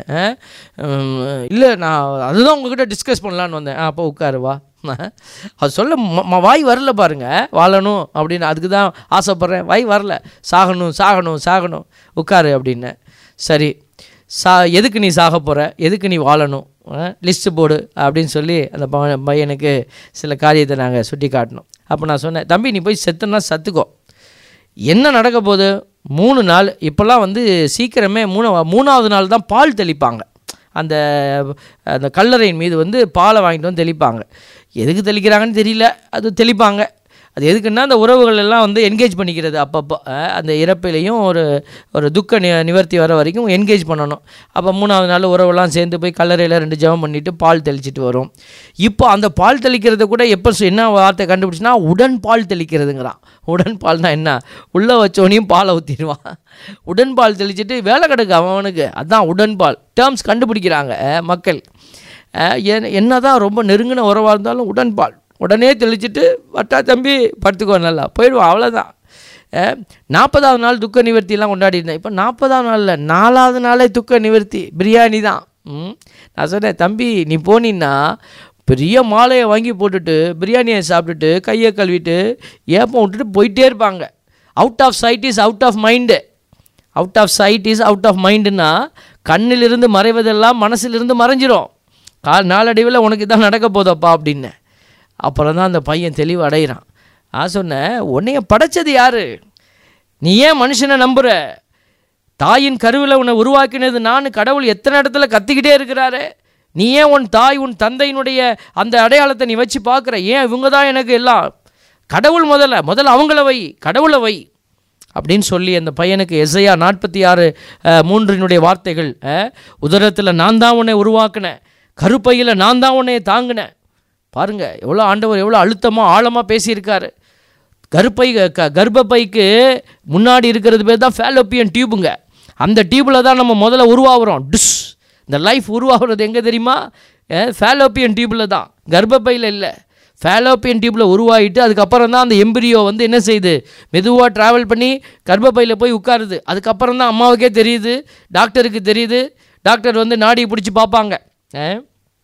இல்லை நான் அதுதான் உங்ககிட்ட டிஸ்கஸ் பண்ணலான்னு வந்தேன் "ஆ, அப்போ உட்காரு வா அது சொல்ல ம- ம- வாய் வரல பாருங்க வாழணும் அப்படின்னு அதுக்கு தான் ஆசைப்பட்றேன் வாய் வரல சாகணும் சாகணும் சாகணும் உட்காரு அப்படின்னு சரி சா எதுக்கு நீ சாக போகிற எதுக்கு நீ வாழணும் லிஸ்ட்டு போடு அப்படின்னு சொல்லி அந்த ப- பையனுக்கு சில காரியத்தை நாங்கள் சுட்டி காட்டினோம் அப்போ நான் சொன்னேன் தம்பி நீ போய் செத்துன்னா சத்துக்கோ என்ன நடக்க போகுது மூணு நாள் இப்போல்லாம் வந்து சீக்கிரமே மூணு மூணாவது நாள் தான் பால் தெளிப்பாங்க அந்த அந்த கல்லறையின் மீது வந்து பாலை வாங்கிட்டு வந்து தெளிப்பாங்க எதுக்கு தெளிக்கிறாங்கன்னு தெரியல அது தெளிப்பாங்க அது எதுக்குன்னா அந்த உறவுகள் எல்லாம் வந்து என்கேஜ் பண்ணிக்கிறது அப்பப்போ அஹ், அந்த இறப்பிலையும் ஒரு ஒரு துக்க நி நிவர்த்தி வர வரைக்கும் என்கேஜ் பண்ணணும் அப்போ மூணாவது நாள் உறவெல்லாம் சேர்ந்து போய் கல்லறையில் ரெண்டு ஜெபம் பண்ணிவிட்டு பால் தெளிச்சிட்டு வரும் இப்போ அந்த பால் தெளிக்கிறது கூட எப்போ சொ- என்ன வார்த்தை கண்டுபிடிச்சுன்னா உடன் பால் தெளிக்கிறதுங்கிறான் உடன் பால்னா என்ன உள்ளே வச்சோனையும் பாலை ஊற்றிடுவான் உடன் பால் தெளிச்சிட்டு வேலை கிடக்கு அவனுக்கு அதான் உடன் பால் டேர்ம்ஸ் கண்டுபிடிக்கிறாங்க அஹ், மக்கள் அஹ், என்ன என்னதான் ரொம்ப நெருங்கின உறவாக இருந்தாலும் உடன் பால் உடனே தெளிச்சிட்டு வட்டா தம்பி படுத்துக்கோ நல்லா போயிடுவான் அவ்வளோதான் நாற்பதாவது நாள் துக்க நிவர்த்தியெல்லாம் கொண்டாடிருந்தேன் இப்போ நாற்பதாவது நாளில் நாலாவது நாளே துக்க நிவர்த்தி பிரியாணி தான் ம். நான் சொன்னேன் தம்பி நீ போனீன்னா பெரிய மாலையை வாங்கி போட்டுட்டு பிரியாணியை சாப்பிட்டுட்டு கையை கழுவிட்டு ஏப்பம் விட்டுட்டு போயிட்டே இருப்பாங்க out of sight is out of mind out of sight is out of மைண்டுனா கண்ணிலிருந்து மறைவதெல்லாம் மனசிலிருந்து மறைஞ்சிரும் கால் நாளடைவில் உனக்கு தான் நடக்க போதப்பா அப்படின்னேன் அப்புறம் தான் அந்த பையன் தெளிவு அடைகிறான் நான் சொன்னேன் உன்னைய படைச்சது யாரு நீ ஏன் மனுஷனை நம்புற தாயின் கருவில் உன்னை உருவாக்கினது நான் கடவுள் எத்தனை இடத்துல கத்திக்கிட்டே இருக்கிறாரு நீ ஏன் உன் தாய் உன் தந்தையினுடைய அந்த அடையாளத்தை நீ வச்சு பார்க்குற ஏன் இவங்க தான் எனக்கு எல்லாம் கடவுள் முதல்ல முதல்ல அவங்கள வை கடவுளை வை அப்படின்னு சொல்லி அந்த பையனுக்கு எஸ்ஐயா நாற்பத்தி ஆறு மூன்றினுடைய வார்த்தைகள் உதரத்தில் நான் தான் உன்னை உருவாக்கினேன் கருப்பையில் நான் தான் உன்னை தாங்கினேன் பாருங்க எவ்வளோ ஆண்டவர் எவ்வளோ அழுத்தமாக ஆழமாக பேசியிருக்காரு கர்ப்பை க கர்ப்பப்பைக்கு முன்னாடி இருக்கிறது பேர் தான் ஃபேலோப்பியன் டியூபுங்க அந்த டியூப்பில் தான் நம்ம முதல்ல உருவாகிறோம் டிஷ் இந்த லைஃப் உருவாகிறது எங்கே தெரியுமா ஃபேலோப்பியன் டியூப்பில் தான் கர்ப்பப்பையில் இல்லை ஃபேலோப்பியன் டியூப்பில் உருவாகிட்டு அதுக்கப்புறம் தான் அந்த எம்பிரியோ வந்து என்ன செய்யுது மெதுவாக ட்ராவல் பண்ணி கர்ப்பப்பையில் போய் உட்காருது அதுக்கப்புறம் தான் அம்மாவுக்கே தெரியுது டாக்டருக்கு தெரியுது டாக்டர் வந்து நாடி பிடிச்சி பார்ப்பாங்க அஹ்.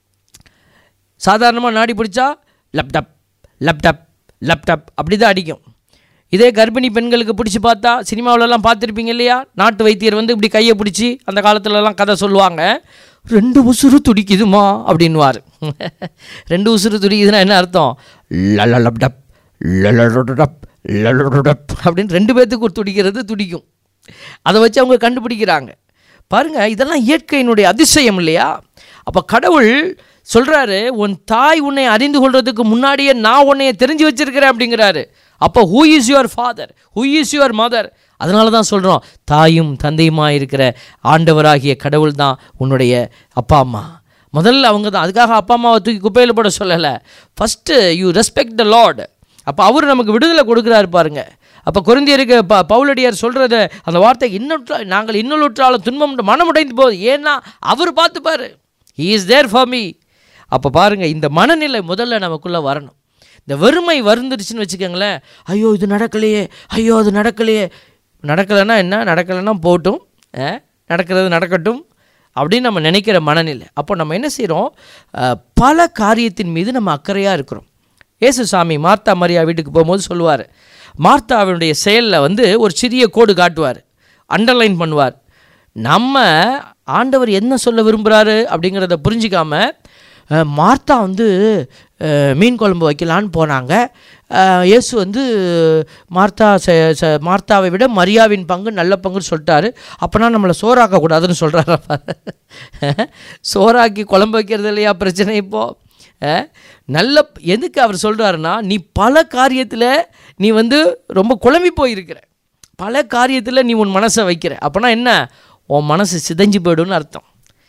சாதாரணமாக நாடி பிடிச்சா லேப்டாப் லேப்டாப் லேப்டாப் அப்படி தான் அடிக்கும் இதே கர்ப்பிணி பெண்களுக்கு பிடிச்சி பார்த்தா சினிமாவிலலாம் பார்த்துருப்பீங்க இல்லையா நாட்டு வைத்தியர் வந்து இப்படி கையை பிடிச்சி அந்த காலத்துலலாம் கதை சொல்லுவாங்க ரெண்டு உசுறு துடிக்குதுமா அப்படின்வார் ரெண்டு உசுறு துடிக்குதுன்னா என்ன அர்த்தம் லலலப்டப் லலலடப் லலலடப் அப்படின்னு ரெண்டு பேர்த்துக்கு ஒரு துடிக்கிறது துடிக்கும் அதை வச்சு அவங்க கண்டுபிடிக்கிறாங்க பாருங்க இதெல்லாம் இயற்கையினுடைய அதிசயம் இல்லையா அப்போ கடவுள் சொல்றாரு உன் தாய் உன்னை அறிந்து கொள்றதுக்கு முன்னாடியே நான் உன்னைய தெரிஞ்சு வச்சிருக்கிறேன் அப்படிங்கிறாரு அப்போ who is your father who is your mother அதனால தான் சொல்கிறோம் தாயும் தந்தையுமா இருக்கிற ஆண்டவராகிய கடவுள் தான் உன்னுடைய அப்பா அம்மா முதல்ல அவங்க தான் அதுக்காக அப்பா அம்மாவை தூக்கி குப்பையில் போட சொல்லலை first you respect the lord அப்போ அவர் நமக்கு விடுதலை கொடுக்குறாரு பாருங்க அப்போ குருந்தியருக்கு ப பவுலடியார் சொல்கிறத அந்த வார்த்தை இன்னொற்றா நாங்கள் இன்னொருற்றாலும் துன்பம் மனமுடைந்து போகுது ஏன்னா அவர் பார்த்துப்பாரு he is there for me அப்போ பாருங்கள் இந்த மனநிலை முதல்ல நமக்குள்ளே வரணும் இந்த வெறுமை வருந்துருச்சுன்னு வச்சுக்கோங்களேன் ஐயோ இது நடக்கலையே ஐயோ அது நடக்கலையே நடக்கலைன்னா என்ன நடக்கலைன்னா போட்டும் அஹ், நடக்கிறது நடக்கட்டும் அப்படின்னு நம்ம நினைக்கிற மனநிலை அப்போ நம்ம என்ன செய்கிறோம் பல காரியத்தின் மீது நம்ம அக்கறையாக இருக்கிறோம் இயேசு சாமி மார்த்தா மரியா வீட்டுக்கு போகும்போது சொல்லுவார் மார்த்தாவினுடைய செயலில் வந்து ஒரு சிறிய கோடு காட்டுவார் அண்டர்லைன் பண்ணுவார் நம்ம ஆண்டவர் என்ன சொல்ல விரும்புகிறாரு அப்படிங்கிறத புரிஞ்சிக்காம அஹ், மார்த்தா வந்து அஹ், மீன் குழம்பு வைக்கலான்னு போனாங்க அஹ், இயேசு வந்து மார்த்தா ச ச மார்த்தாவை விட மரியாவின் பங்கு நல்ல பங்குன்னு சொல்லிட்டாரு அப்போனா நம்மளை சோறாக்கக்கூடாதுன்னு சொல்கிறாரப்பா சோறாக்கி குழம்பு வைக்கிறது இல்லையா பிரச்சனை இப்போது அஹ், நல்ல எதுக்கு அவர் சொல்கிறாருன்னா நீ பல காரியத்தில் நீ வந்து ரொம்ப குழம்பி போயிருக்கிற பல காரியத்தில் நீ உன் மனசை வைக்கிற அப்போனா என்ன உன் மனசு சிதைஞ்சு போயிடும்னு அர்த்தம்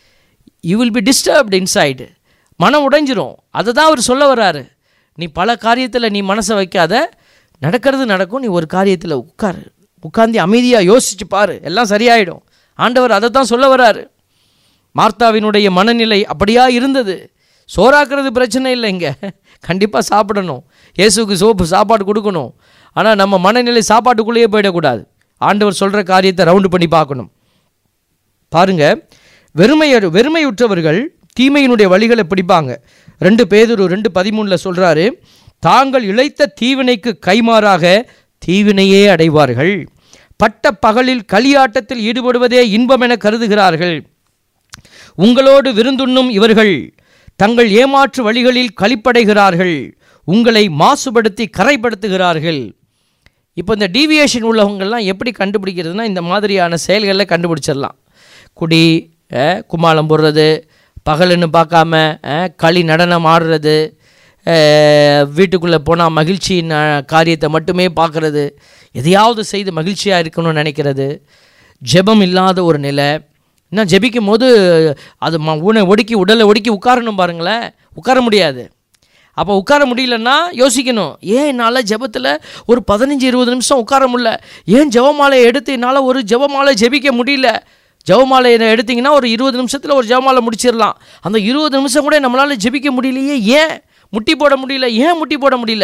you will be disturbed inside மனம் உடைஞ்சிரும் அதை தான் அவர் சொல்ல வர்றாரு நீ பல காரியத்தில் நீ மனசை வைக்காத நடக்கிறது நடக்கும் நீ ஒரு காரியத்தில் உட்காரு உட்காந்து அமைதியாக யோசிச்சு பாரு எல்லாம் சரியாயிடும் ஆண்டவர் அதை தான் சொல்ல வர்றாரு மார்த்தாவினுடைய மனநிலை அப்படியா இருந்தது சோறாக்குறது பிரச்சனை இல்லை இங்கே கண்டிப்பாக சாப்பிடணும் இயேசுக்கு சோப்பு சாப்பாடு கொடுக்கணும் ஆனால் நம்ம மனநிலை சாப்பாட்டுக்குள்ளேயே போயிடக்கூடாது ஆண்டவர் சொல்கிற காரியத்தை ரவுண்டு பண்ணி பார்க்கணும் பாருங்க வெறுமை வெறுமையுற்றவர்கள் தீமையினுடைய வழிகளை பிடிப்பாங்க ரெண்டு பேதுரு ரெண்டு பதிமூணில் சொல்கிறாரு தாங்கள் இழைத்த தீவினைக்கு கைமாறாக தீவினையே அடைவார்கள் பட்ட பகலில் களியாட்டத்தில் ஈடுபடுவதே இன்பம் என கருதுகிறார்கள் உங்களோடு விருந்துண்ணும் இவர்கள் தங்கள் ஏமாற்று வழிகளில் களிப்படைகிறார்கள் உங்களை மாசுபடுத்தி கரைப்படுத்துகிறார்கள் இப்போ இந்த டீவியேஷன் உள்ளவங்கெல்லாம் எப்படி கண்டுபிடிக்கிறதுனா இந்த மாதிரியான செயல்களில் கண்டுபிடிச்சிடலாம் குடி அஹ், கும்மாளம் போடுறது பகலுன்னு பார்க்காம அஹ், களி நடனம் ஆடுறது வீட்டுக்குள்ளே போனால் மகிழ்ச்சி காரியத்தை மட்டுமே பார்க்குறது எதையாவது செய்து மகிழ்ச்சியாக இருக்கணும்னு நினைக்கிறது ஜெபம் இல்லாத ஒரு நிலை இன்னும் ஜெபிக்கும் போது அது ம உன ஒடுக்கி உடலை ஒடுக்கி உட்காரணும் பாருங்களேன் உட்கார முடியாது அப்போ உட்கார முடியலன்னா யோசிக்கணும் ஏன் என்னால் ஜெபத்தில் ஒரு பதினஞ்சு இருபது நிமிஷம் உட்கார முடியல ஏன் ஜெபமாலையை எடுத்து என்னால் ஒரு ஜெபமாலை ஜெபிக்க முடியல ஜெபமாலை எடுத்தீங்கன்னா ஒரு இருபது நிமிஷத்தில் ஒரு ஜெபமாலை முடிச்சிடலாம் அந்த இருபது நிமிஷம் கூட நம்மளால் ஜெபிக்க முடியலையே ஏன் முட்டி போட முடியல ஏன் முட்டி போட முடியல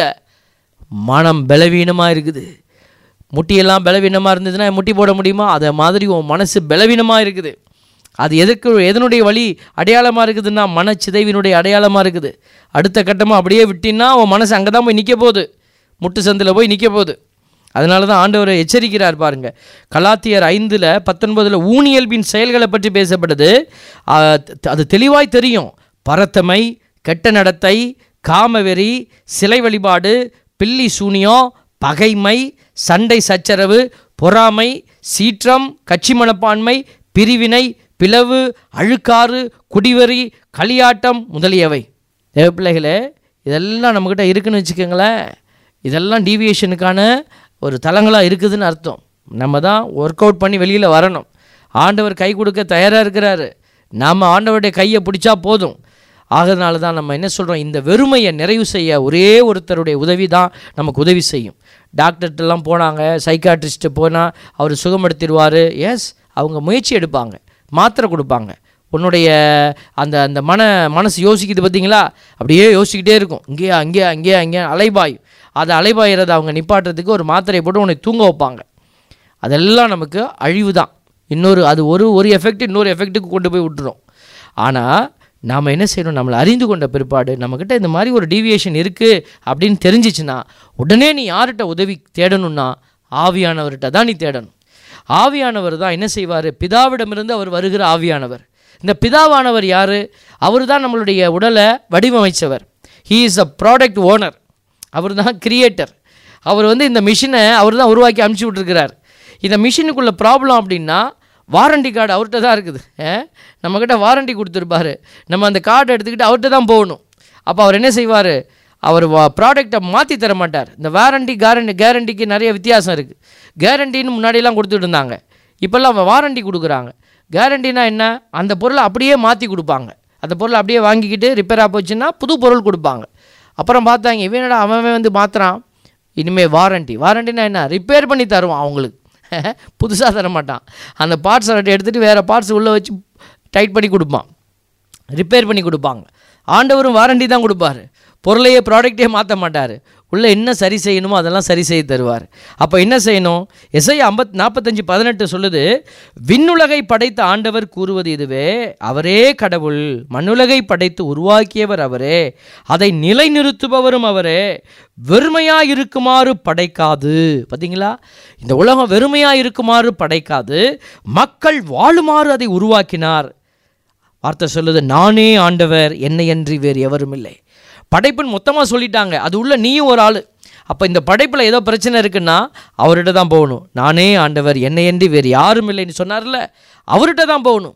மனம் பலவீனமாக இருக்குது முட்டியெல்லாம் பலவீனமாக இருந்ததுன்னா முட்டி போட முடியுமா அதை மாதிரி உன் மனசு பலவீனமாக இருக்குது அது எதற்கு எதனுடைய வழி அடையாளமாக இருக்குதுன்னா மனச்சிதைவினுடைய அடையாளமாக இருக்குது அடுத்த கட்டமாக அப்படியே விட்டின்னா உன் மனசு அங்கே தான் போய் நிற்க போகுது முட்டு சந்தில் போய் நிற்க போகுது அதனால தான் ஆண்டவர் எச்சரிக்கிறார் பாருங்க கலாத்தியர் ஐந்தில் பத்தொன்பதில் ஊனியல்பின் செயல்களை பற்றி பேசப்படுது ஆ, த- அது தெளிவாய் தெரியும் பரத்தமை கெட்ட நடத்தை காமவெறி சிலை வழிபாடு பில்லி சூனியம் பகைமை சண்டை சச்சரவு பொறாமை சீற்றம் கட்சி மனப்பான்மை பிரிவினை பிளவு அழுக்காறு குடிவெறி களியாட்டம் முதலியவை தேவ பிள்ளைகளே இதெல்லாம் நம்மக்கிட்ட இருக்குன்னு வச்சுக்கோங்களேன் இதெல்லாம் டீவியேஷனுக்கான ஒரு தலங்களாக இருக்குதுன்னு அர்த்தம் நம்ம தான் ஒர்க் அவுட் பண்ணி வெளியில் வரணும் ஆண்டவர் கை கொடுக்க தயாராக இருக்கிறாரு நாம் ஆண்டவருடைய கையை பிடிச்சா போதும் ஆகிறதுனால தான் நம்ம என்ன சொல்கிறோம் இந்த வெறுமையை நிறைவு செய்ய ஒரே ஒருத்தருடைய உதவி தான் நமக்கு உதவி செய்யும் டாக்டர்கிட்டலாம் போனாங்க சைக்காட்ரிஸ்ட்டு போனால் அவர் சுகப்படுத்திடுவார் எஸ் அவங்க முயற்சி எடுப்பாங்க மாத்திரை கொடுப்பாங்க உன்னுடைய அந்த அந்த மன மனசு யோசிக்குது பார்த்தீங்களா அப்படியே யோசிக்கிட்டே இருக்கும் இங்கேயா அங்கேயா அங்கேயா அங்கேயா அலைபாயும் அதை அலைபாயிறதை அவங்க நிப்பாட்டுறதுக்கு ஒரு மாத்திரையை போட்டு உன்னை தூங்க வைப்பாங்க அதெல்லாம் நமக்கு அழிவு தான் இன்னொரு அது ஒரு ஒரு எஃபெக்ட் இன்னொரு எஃபெக்ட்டுக்கு கொண்டு போய் விட்டுரும் ஆனால் நாம் என்ன செய்யணும் நம்மளை அறிந்து கொண்ட பிற்பாடு நம்மக்கிட்ட இந்த மாதிரி ஒரு டீவியேஷன் இருக்குது அப்படின்னு தெரிஞ்சிச்சுன்னா உடனே நீ யார்கிட்ட உதவி தேடணும்னா ஆவியானவர்கிட்ட தான் நீ தேடணும் ஆவியானவர் தான் என்ன செய்வார் பிதாவிடமிருந்து அவர் வருகிற ஆவியானவர் இந்த பிதாவானவர் யார் அவர் தான் நம்மளுடைய உடலை வடிவமைச்சவர் he is a product owner அவர் தான் கிரியேட்டர் அவர் வந்து இந்த மிஷினை அவர் தான் உருவாக்கி அனுப்பிச்சி விட்ருக்கிறார் இந்த மிஷினுக்குள்ள ப்ராப்ளம் அப்படின்னா வாரண்டி கார்டு அவர்கிட்ட தான் இருக்குது அஹ், நம்மக்கிட்ட வாரண்டி கொடுத்துருப்பாரு நம்ம அந்த கார்டு எடுத்துக்கிட்டு அவர்கிட்ட தான் போகணும் அப்போ அவர் என்ன செய்வார் அவர் ப்ராடக்டை மாற்றி தர மாட்டார் இந்த வாரண்டி கேரண்டி கேரண்டிக்கு நிறைய வித்தியாசம் இருக்குது கேரண்டின்னு முன்னாடியெல்லாம் கொடுத்துட்டு இருந்தாங்க இப்போல்லாம் வாரண்டி கொடுக்குறாங்க கேரண்டினா என்ன அந்த பொருளை அப்படியே மாற்றி கொடுப்பாங்க அந்த பொருளை அப்படியே வாங்கிக்கிட்டு ரிப்பேர் ஆக போச்சுன்னா புது பொருள் கொடுப்பாங்க அப்புறம் பார்த்தாங்க இவனடா அவன் அவன் வந்து மாற்றுறான் இனிமேல் வாரண்டி வாரண்டினா என்ன ரிப்பேர் பண்ணி தருவான் அவங்களுக்கு புதுசாக தர மாட்டான் அந்த பார்ட்ஸ் எடுத்துகிட்டு வேறு பார்ட்ஸ் உள்ளே வச்சு டைட் பண்ணி கொடுப்பான் ரிப்பேர் பண்ணி கொடுப்பாங்க ஆண்டவரும் வாரண்டி தான் கொடுப்பாரு பொருளையே ப்ராடக்டே மாற்ற மாட்டார் உள்ளே என்ன சரி செய்யணுமோ அதெல்லாம் சரி செய்து தருவார் அப்போ என்ன செய்யணும் எஸ்ஐ ஐம்பத் நாற்பத்தஞ்சு பதினெட்டு சொல்லுது விண்ணுலகை படைத்த ஆண்டவர் கூறுவது இதுவே அவரே கடவுள் மண்ணுலகை படைத்து உருவாக்கியவர் அவரே அதை நிலைநிறுத்துபவரும் அவரே வெறுமையாக இருக்குமாறு படைக்காது பார்த்தீங்களா இந்த உலகம் வெறுமையாக இருக்குமாறு படைக்காது மக்கள் வாழுமாறு அதை உருவாக்கினார் வார்த்தை சொல்லுது நானே ஆண்டவர் என்னையன்றி வேறு எவரும் இல்லை படைப்புன்னு மொத்தமாக சொல்லிட்டாங்க அது உள்ள நீயும் ஒரு ஆள் அப்போ இந்த படைப்பில் ஏதோ பிரச்சனை இருக்குன்னா அவர்கிட்ட தான் போகணும் நானே ஆண்டவர் என்னையன்றி வேறு யாரும் இல்லைன்னு சொன்னார்ல அவர்கிட்ட தான் போகணும்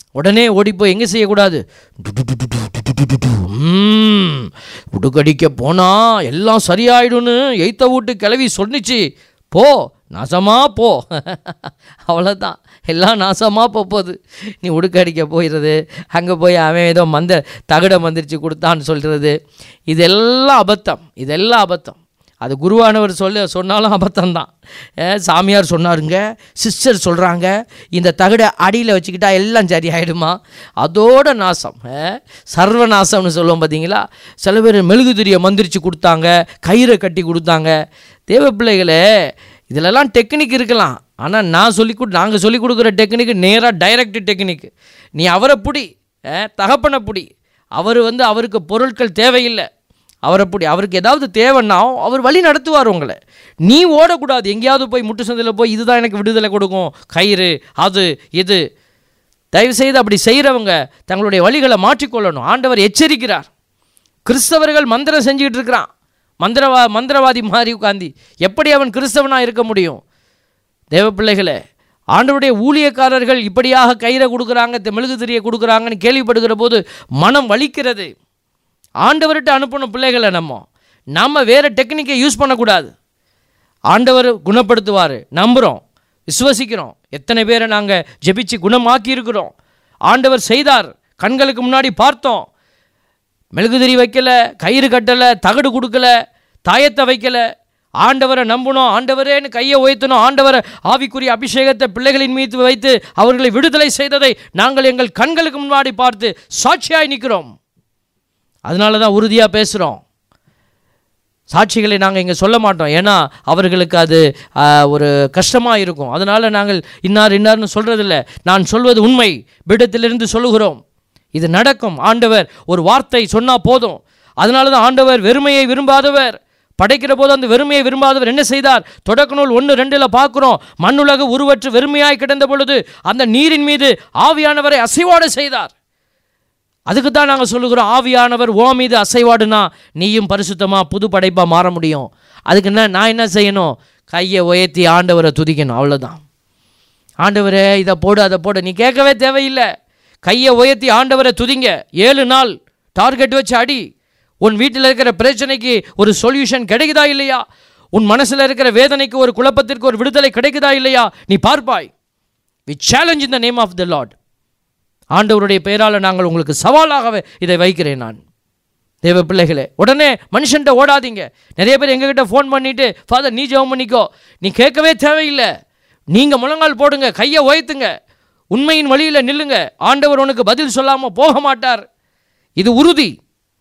உடனே ஓடி போய் எங்கே செய்யக்கூடாது டு டு டு டு டு டு டு டு டு. ம், உடுக்கடிக்க போனா எல்லாம் சரியாயிடும்னு எய்த்த வீட்டு கிளவி சொன்னிச்சு போ நாசமா போ அவ்வளோதான் எல்லாம் நாசமாக போக போகுது நீ உடுக்கடிக்க போயிடுறது அங்கே போய் அவன் ஏதோ மந்த தகடை மந்திரிச்சு கொடுத்தான்னு சொல்கிறது இதெல்லாம் அபத்தம் இதெல்லாம் அபத்தம் அது குருவானவர் சொல்ல சொன்னாலும் அபத்தம்தான் அஹ் சாமியார் சொன்னாருங்க சிஸ்டர் சொல்கிறாங்க இந்த தகடை அடியில் வச்சுக்கிட்டா எல்லாம் சரியாயிடுமா அதோட நாசம் அஹ் சர்வ நாசம்னு சொல்லுவோம் பார்த்தீங்களா சில பேர் மெழுகுதிரியை மந்திரிச்சு கொடுத்தாங்க கயிறை கட்டி கொடுத்தாங்க தேவ பிள்ளைகளே இதிலெல்லாம் டெக்னிக் இருக்கலாம் ஆனால் நான் சொல்லி கொடு நாங்கள் சொல்லி கொடுக்குற டெக்னிக்கு நேராக டைரக்ட் டெக்னிக் நீ அவரை புடி அஹ் தகப்பனை புடி அவர் வந்து அவருக்கு பொருட்கள் தேவையில்லை அவரை பிடி அவருக்கு ஏதாவது தேவைன்னா அவர் வழி நடத்துவார் உங்களை நீ ஓடக்கூடாது எங்கேயாவது போய் முட்டு சந்தையில் போய் இதுதான் எனக்கு விடுதலை கொடுக்கும் கயிறு அது இது தயவுசெய்து அப்படி செய்கிறவங்க தங்களுடைய வழிகளை மாற்றிக்கொள்ளணும் ஆண்டவர் எச்சரிக்கிறார் கிறிஸ்தவர்கள் மந்திரம் செஞ்சுக்கிட்டு இருக்கிறான் மந்திரவா மந்திரவாதி மாதிரி உட்காந்தி எப்படி அவன் கிறிஸ்தவனாக இருக்க முடியும் தேவ பிள்ளைகளே ஆண்டவருடைய ஊழியக்காரர்கள் இப்படியாக கயிறை கொடுக்குறாங்க தெ- மெழுகுதிரியை கொடுக்குறாங்கன்னு கேள்விப்படுகிற போது மனம் வலிக்கிறது ஆண்டவர்கிட்ட அனுப்பணும் பிள்ளைகளை நம்ம நம்ம வேறு டெக்னிக்கை யூஸ் பண்ணக்கூடாது ஆண்டவர் குணப்படுத்துவார் நம்புகிறோம் விசுவசிக்கிறோம் எத்தனை பேரை நாங்கள் ஜெபிச்சு குணமாக்கி இருக்கிறோம் ஆண்டவர் செய்தார் கண்களுக்கு முன்னாடி பார்த்தோம் மெழுகுதிரி வைக்கல கயிறு கட்டலை தகடு கொடுக்கல தாயத்தை வைக்கல ஆண்டவரை நம்பணும் ஆண்டவரேன்னு கையை உயர்த்தணும் ஆண்டவரை ஆவிக்குரிய அபிஷேகத்தை பிள்ளைகளின் மீது வைத்து அவர்களை விடுதலை செய்ததை நாங்கள் எங்கள் கண்களுக்கு முன்னாடி பார்த்து சாட்சியாய் நிற்கிறோம் அதனால தான் உறுதியாக பேசுகிறோம் சாட்சிகளை நாங்கள் இங்கே சொல்ல மாட்டோம் ஏன்னா அவர்களுக்கு அது ஆ, ஒரு கஷ்டமாக இருக்கும் அதனால் நாங்கள் இன்னார் இன்னார்னு சொல்கிறதில்ல நான் சொல்வது உண்மை விடத்திலிருந்து சொல்லுகிறோம் இது நடக்கும் ஆண்டவர் ஒரு வார்த்தை சொன்னால் போதும் அதனால தான் ஆண்டவர் வெறுமையை விரும்பாதவர் படைக்கிற போது அந்த வெறுமையை விரும்பாதவர் என்ன செய்தார் தொடக்க நூல் ஒன்று ரெண்டில் பார்க்குறோம் மண்ணுலக உருவற்று வெறுமையாய் கிடந்த பொழுது அந்த நீரின் மீது ஆவியானவரை அசைவாட செய்தார் அதுக்கு தான் நாங்கள் சொல்லுகிறோம் ஆவியானவர் ஓ மீது அசைவாடுனா நீயும் பரிசுத்தமாக புது படைப்பாக மாற முடியும் அதுக்கு என்ன நான் என்ன செய்யணும் கையை உயர்த்தி ஆண்டவரை துதிக்கணும் அவ்வளோதான் ஆண்டவரே இதை போடு அதை போடு நீ கேட்கவே தேவையில்லை கையை உயர்த்தி ஆண்டவரை துதிங்க ஏழு நாள் டார்கெட் வச்சு அடி உன் வீட்டில் இருக்கிற பிரச்சனைக்கு ஒரு சொல்யூஷன் கிடைக்குதா இல்லையா உன் மனசில் இருக்கிற வேதனைக்கு ஒரு குழப்பத்திற்கு ஒரு விடுதலை கிடைக்குதா இல்லையா நீ பார்ப்பாய் we challenge in the name of the lord ஆண்டவருடைய பெயரால் நாங்கள் உங்களுக்கு சவாலாகவே இதை வைக்கிறேன் நான் தேவ பிள்ளைகளே உடனே மனுஷன்ட்ட ஓடாதீங்க நிறைய பேர் எங்ககிட்ட ஃபோன் பண்ணிட்டு ஃபாதர் நீ ஜெபம் பண்ணிக்கோ நீ கேட்கவே தேவையில்லை நீங்கள் முழங்கால் போடுங்க கையை உயர்த்துங்க உண்மையின் வழியில் நில்லுங்க ஆண்டவர் உனக்கு பதில் சொல்லாமல் போக மாட்டார் இது உறுதி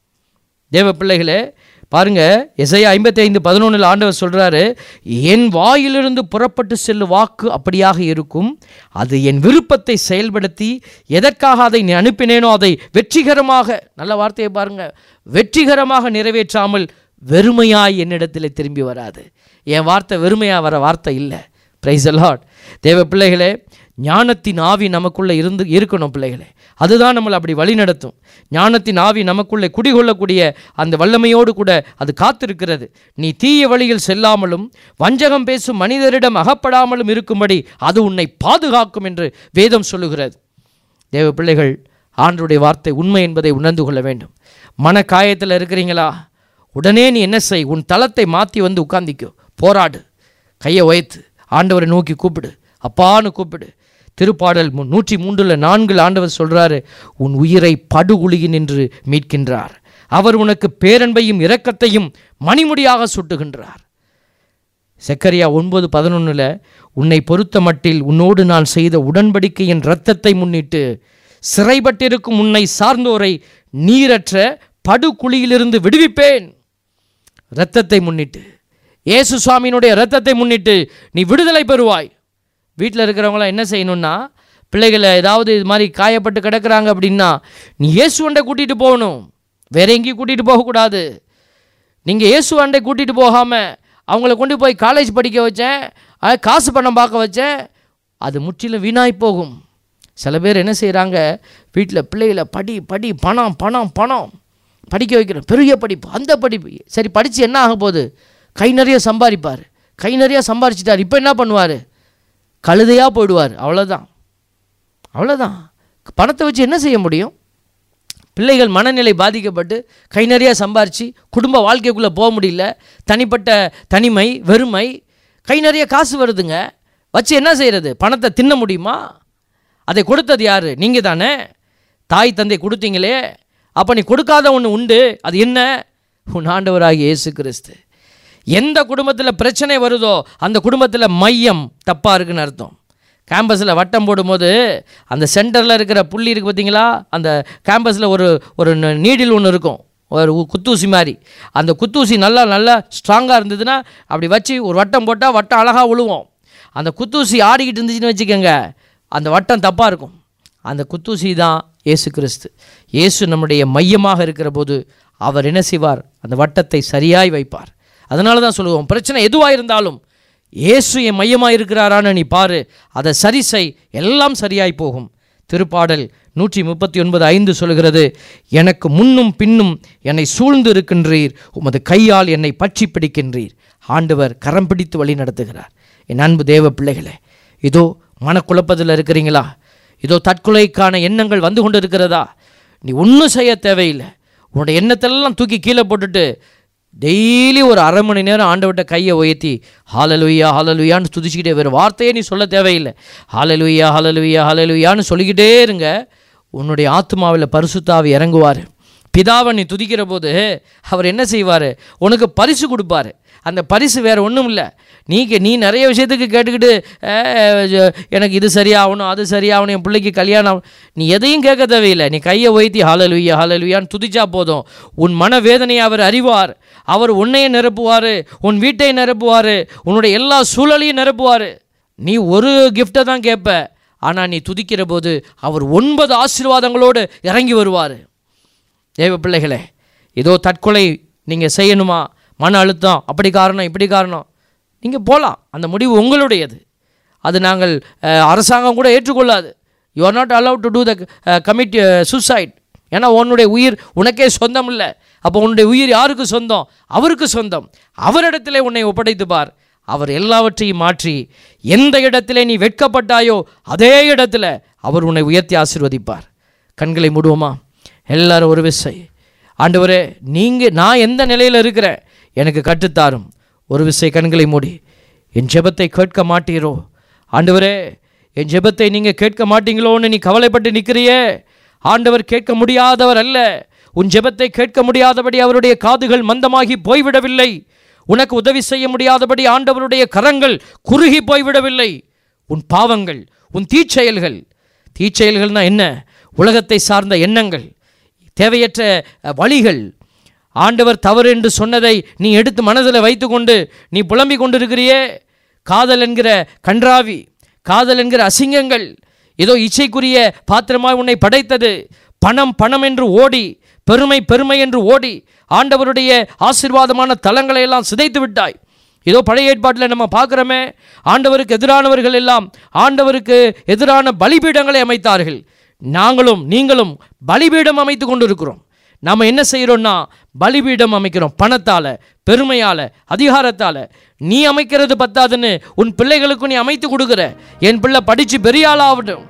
தேவ பிள்ளைகளே பாருங்க எஸ்ஐயா ஐம்பத்தி ஐந்து பதினொன்றில் ஆண்டவர் சொல்கிறாரு என் வாயிலிருந்து புறப்பட்டு செல்லும் வாக்கு அப்படியாக இருக்கும் அது என் விருப்பத்தை செயல்படுத்தி எதற்காக அதை நீ அனுப்பினேனோ அதை வெற்றிகரமாக நல்ல வார்த்தையை பாருங்க வெற்றிகரமாக நிறைவேற்றாமல் வெறுமையாய் என்னிடத்தில் திரும்பி வராது என் வார்த்தை வெறுமையாக வர வார்த்தை இல்லை பிரைஸ் லார்ட் தேவ பிள்ளைகளே ஞானத்தின் ஆவி நமக்குள்ளே இருந்து இருக்கணும் பிள்ளைகளே அதுதான் நம்மளை அப்படி வழி நடத்தும் ஞானத்தின் ஆவி நமக்குள்ளே குடிகொள்ளக்கூடிய அந்த வல்லமையோடு கூட அது காத்திருக்கிறது நீ தீய வழியில் செல்லாமலும் வஞ்சகம் பேசும் மனிதரிடம் அகப்படாமலும் இருக்கும்படி அது உன்னை பாதுகாக்கும் என்று வேதம் சொல்லுகிறது தேவ பிள்ளைகள் ஆண்டருடைய வார்த்தை உண்மை என்பதை உணர்ந்து கொள்ள வேண்டும் மன காயத்தில் இருக்கிறீங்களா உடனே நீ என்ன செய் உன் தளத்தை மாற்றி வந்து உட்கார்ந்திக்கோ போராடு கையை உயர்த்து ஆண்டவரை நோக்கி கூப்பிடு அப்பான்னு கூப்பிடு திருப்பாடல் மு- நூற்றி மூன்றுல நான்கில் ஆண்டவர் சொல்றாரு உன் உயிரை படுகுழியின் என்று மீட்கின்றார் அவர் உனக்கு பேரன்பையும் இரக்கத்தையும் மணிமுடியாக சுட்டுகின்றார் செக்கரியா ஒன்பது பதினொன்றில் உன்னை பொறுத்த மட்டில் உன்னோடு நான் செய்த உடன்படிக்கையின் இரத்தத்தை முன்னிட்டு சிறைப்பட்டிருக்கும் உன்னை சார்ந்தோரை நீரற்ற படுகுழியிலிருந்து விடுவிப்பேன் இரத்தத்தை முன்னிட்டு இயேசு சுவாமியினுடைய இரத்தத்தை முன்னிட்டு நீ விடுதலை பெறுவாய் வீட்டில் இருக்கிறவங்களாம் என்ன செய்யணும்னா பிள்ளைகளை ஏதாவது இது மாதிரி காயப்பட்டு கிடக்குறாங்க அப்படின்னா நீ இயேசுவண்டை கூட்டிகிட்டு போகணும் வேற எங்கேயும் கூட்டிகிட்டு போகக்கூடாது நீங்கள் இயேசுவாண்டை கூட்டிகிட்டு போகாமல் அவங்கள கொண்டு போய் காலேஜ் படிக்க வச்சேன் அஹ், காசு பணம் பார்க்க வச்சேன் அது முற்றிலும் வீணாய் போகும் சில பேர் என்ன செய்கிறாங்க வீட்டில் பிள்ளைகளை படி படி பணம் பணம் பணம் படிக்க வைக்கிறோம் பெரிய படிப்பு அந்த படிப்பு சரி படித்து என்ன ஆக போகுது கை நிறைய சம்பாதிப்பார் கை நிறைய சம்பாரிச்சிட்டார் இப்போ என்ன பண்ணுவார் கழுதையாக போயிடுவார் அவ்வளோதான் அவ்வளோதான் பணத்தை வச்சு என்ன செய்ய முடியும் பிள்ளைகள் மனநிலை பாதிக்கப்பட்டு கை நிறையா சம்பாரித்து குடும்ப வாழ்க்கைக்குள்ளே போக முடியல தனிப்பட்ட தனிமை வெறுமை கை நிறைய காசு வருதுங்க வச்சு என்ன செய்கிறது பணத்தை தின்ன முடியுமா அதை கொடுத்தது யார் நீங்கள் தானே தாய் தந்தை கொடுத்தீங்களே அப்போ நீ கொடுக்காத ஒன்று உண்டு அது என்ன உன் ஆண்டவராகிய இயேசு கிறிஸ்து எந்த குடும்பத்தில் பிரச்சனை வருதோ அந்த குடும்பத்தில் மையம் தப்பாக இருக்குன்னு அர்த்தம் கேம்பஸில் வட்டம் போடும்போது அந்த சென்டரில் இருக்கிற புள்ளி இருக்குது பார்த்தீங்களா அந்த கேம்பஸில் ஒரு ஒரு நீடில் ஒன்று இருக்கும் ஒரு உ- குத்தூசி மாதிரி அந்த குத்தூசி நல்லா நல்லா ஸ்ட்ராங்காக இருந்ததுன்னா அப்படி வச்சு ஒரு வட்டம் போட்டால் வட்டம் அழகாக விழுவோம் அந்த குத்தூசி ஆடிக்கிட்டு இருந்துச்சுன்னு வச்சுக்கோங்க அந்த வட்டம் தப்பாக இருக்கும் அந்த குத்தூசி தான் இயேசு கிறிஸ்து இயேசு நம்முடைய மையமாக இருக்கிற போது அவர் என்ன செய்வார் அந்த வட்டத்தை சரியாய் வைப்பார் அதனால தான் சொல்லுவோம் பிரச்சனை எதுவாக இருந்தாலும் இயேசு என் மையமாக இருக்கிறாரான்னு நீ பாரு அதை சரி செய் எல்லாம் சரியாய் போகும் திருப்பாடல் நூற்றி முப்பத்தி ஒன்பது ஐந்து சொல்கிறது எனக்கு முன்னும் பின்னும் என்னை சூழ்ந்து இருக்கின்றீர் உமது கையால் என்னை பற்றி பிடிக்கின்றீர் ஆண்டவர் கரம் பிடித்து வழி நடத்துகிறார் என் அன்பு தேவ பிள்ளைகளே இதோ மனக்குழப்பத்தில் இருக்கிறீங்களா இதோ தற்கொலைக்கான எண்ணங்கள் வந்து கொண்டு இருக்கிறதா நீ ஒன்றும் செய்ய தேவையில்லை உன்னோட எண்ணத்தெல்லாம் தூக்கி கீழே போட்டுட்டு டெய்லி ஒரு அரை மணி நேரம் ஆண்டவர்கிட்ட கையை உயர்த்தி ஹாலலுயா ஹாலலுயான்னு துதிச்சுக்கிட்டே வேறு வார்த்தையே நீ சொல்ல தேவையில்லை ஹாலலுயா ஹாலலுயா ஹாலலுயான்னு சொல்லிக்கிட்டே இருங்க உன்னுடைய ஆத்மாவில் பரிசுத்தாவி இறங்குவார் பிதாவை நீ துதிக்கிற போது அவர் என்ன செய்வார் உனக்கு பரிசு கொடுப்பாரு அந்த பரிசு வேறு ஒன்றும் இல்லை நீ கே- நீ நிறைய விஷயத்துக்கு கேட்டுக்கிட்டு "அஹ், ஜ- எனக்கு இது சரியாகணும் அது சரியாகணும் என் பிள்ளைக்கு கல்யாணம் ஆகணும்." நீ எதையும் கேட்க தேவையில்லை நீ கையை வைத்தி ஹாலலுய்யா ஹாலலுயான்னு துதிச்சா போதும் உன் மனவேதனையை அவர் அறிவார் அவர் உன்னையும் நிரப்புவார் உன் வீட்டை நிரப்புவார் உன்னுடைய எல்லா சூழலையும் நிரப்புவார் நீ ஒரு கிஃப்டை தான் கேட்ப ஆனால் நீ துதிக்கிற போது அவர் ஒன்பது ஆசீர்வாதங்களோடு இறங்கி வருவார் தேவ பிள்ளைகளே ஏதோ தற்கொலை நீங்கள் செய்யணுமா மன அழுத்தம் அப்படி காரணம் இப்படி காரணம் நீங்கள் போகலாம் அந்த முடிவு உங்களுடையது அது நாங்கள் அஹ், அரசாங்கம் கூட ஏற்றுக்கொள்ளாது you are not allowed to do the commit suicide ஏன்னா உன்னுடைய உயிர் உனக்கே சொந்தம் இல்லை அப்போ உன்னுடைய உயிர் யாருக்கு சொந்தம் அவருக்கு சொந்தம் அவரிடத்திலே உன்னை ஒப்படைத்து பார் அவர் எல்லாவற்றையும் மாற்றி எந்த இடத்திலே நீ வெட்கப்பட்டாயோ அதே இடத்துல அவர் உன்னை உயர்த்தி ஆசீர்வதிப்பார் கண்களை மூடுவோமா எல்லாரும் ஒரு விசை ஆண்டவரே நீங்கள் நான் எந்த நிலையில் இருக்கிறேன் எனக்கு கற்றுத்தாரும் ஒரு விசை கண்களை மூடி என் ஜெபத்தை கேட்க மாட்டீரோ ஆண்டவரே என் ஜெபத்தை நீங்கள் கேட்க மாட்டீங்களோன்னு நீ கவலைப்பட்டு நிற்கிறியே ஆண்டவர் கேட்க முடியாதவர் அல்ல உன் ஜெபத்தை கேட்க முடியாதபடி அவருடைய காதுகள் மந்தமாகி போய்விடவில்லை உனக்கு உதவி செய்ய முடியாதபடி ஆண்டவருடைய கரங்கள் குறுகி போய்விடவில்லை உன் பாவங்கள் உன் தீச்செயல்கள் தீச்செயல்கள்னா என்ன உலகத்தை சார்ந்த எண்ணங்கள் தேவையற்ற அஹ், வழிகள் ஆண்டவர் தவறு என்று சொன்னதை நீ எடுத்து மனதில் வைத்துக்கொண்டு நீ புலம்பிக் கொண்டிருக்கிறியே காதல் என்கிற கன்றாவி காதல் என்கிற அசிங்கங்கள் ஏதோ இச்சைக்குரிய பாத்திரமாய் உன்னை படைத்தது பணம் பணம் என்று ஓடி பெருமை பெருமை என்று ஓடி ஆண்டவருடைய ஆசீர்வாதமான தலங்களை எல்லாம் சிதைத்து விட்டாய் இதோ பழைய ஏற்பாட்டில் நம்ம பார்க்குறோமே ஆண்டவருக்கு எதிரானவர்கள் எல்லாம் ஆண்டவருக்கு எதிரான பலிபீடங்களை அமைத்தார்கள் நாங்களும் நீங்களும் பலிபீடம் அமைத்து கொண்டு இருக்கிறோம் நாம் என்ன செய்கிறோம்னா பலிபீடம் அமைக்கிறோம் பணத்தால் பெருமையால் அதிகாரத்தால் நீ அமைக்கிறது பத்தாதுன்னு உன் பிள்ளைகளுக்கு நீ அமைத்து கொடுக்குற என் பிள்ளை படித்து பெரிய ஆளாகட்டும்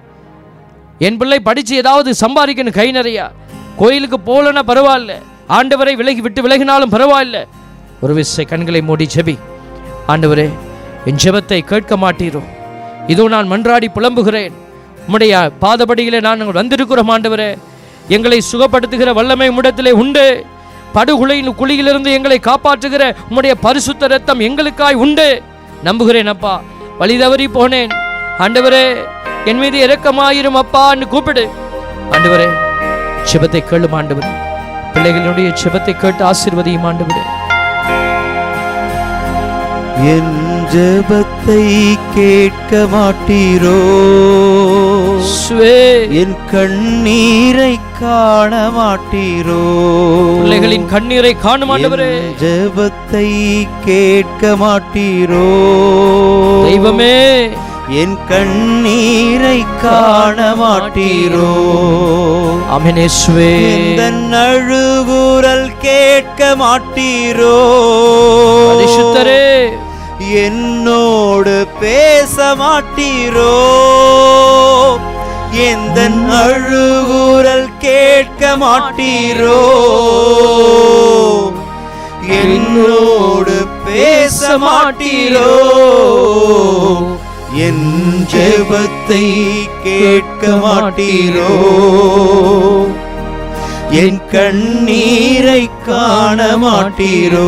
என் பிள்ளை படித்து ஏதாவது சம்பாதிக்கணும் கை நிறையா கோயிலுக்கு போகலன்னா பரவாயில்ல ஆண்டவரை விலகி விட்டு விலகினாலும் பரவாயில்ல ஒரு விசை கண்களை மூடி ஜெபி ஆண்டவரே என் ஜெபத்தை கேட்க மாட்டீரோ இதோ நான் மன்றாடி புலம்புகிறேன் உம்முடைய பாதபடியிலே நான் வந்திருக்கிறோம் ஆண்டவரே எங்களை சுகப்படுத்துகிற வல்லமை உம்மிடத்திலே உண்டு படுகுலையின் குழியிலிருந்து எங்களை காப்பாற்றுகிற உம்முடைய பரிசுத்த ரத்தம் எங்களுக்காய் உண்டு நம்புகிறேன் அப்பா வழி தவறி போனேன் ஆண்டவரே என் மீது இரக்கமாயிரும் அப்பான்னு கூப்பிடு ஆண்டவரே சிபத்தை கேளும் ஆண்டவரே பிள்ளைகளுடைய சிபத்தை கேட்டு ஆசீர்வதியும் ஆண்டவரே என் ஜெபத்தை கேட்க மாட்டீரோ இயேசுவே, என் கண்ணீரை காண மாட்டீரோ பிள்ளைகளின் கண்ணீரை காணும் ஆண்டவரே என் ஜெபத்தை கேட்க மாட்டீரோ தெய்வமே என் கண்ணீரை காண மாட்டீரோ அமினேஸ்வே இந்த அழுகுரல் கேட்க மாட்டீரோ பரிசுத்தரே என்னோடு பேச மாட்டீரோ எந்த அழுகுரல் கேட்க மாட்டீரோ என்னோடு பேச மாட்டீரோ என் ஜெபத்தை கேட்க மாட்டீரோ என் கண்ணீரை காண மாட்டீரோ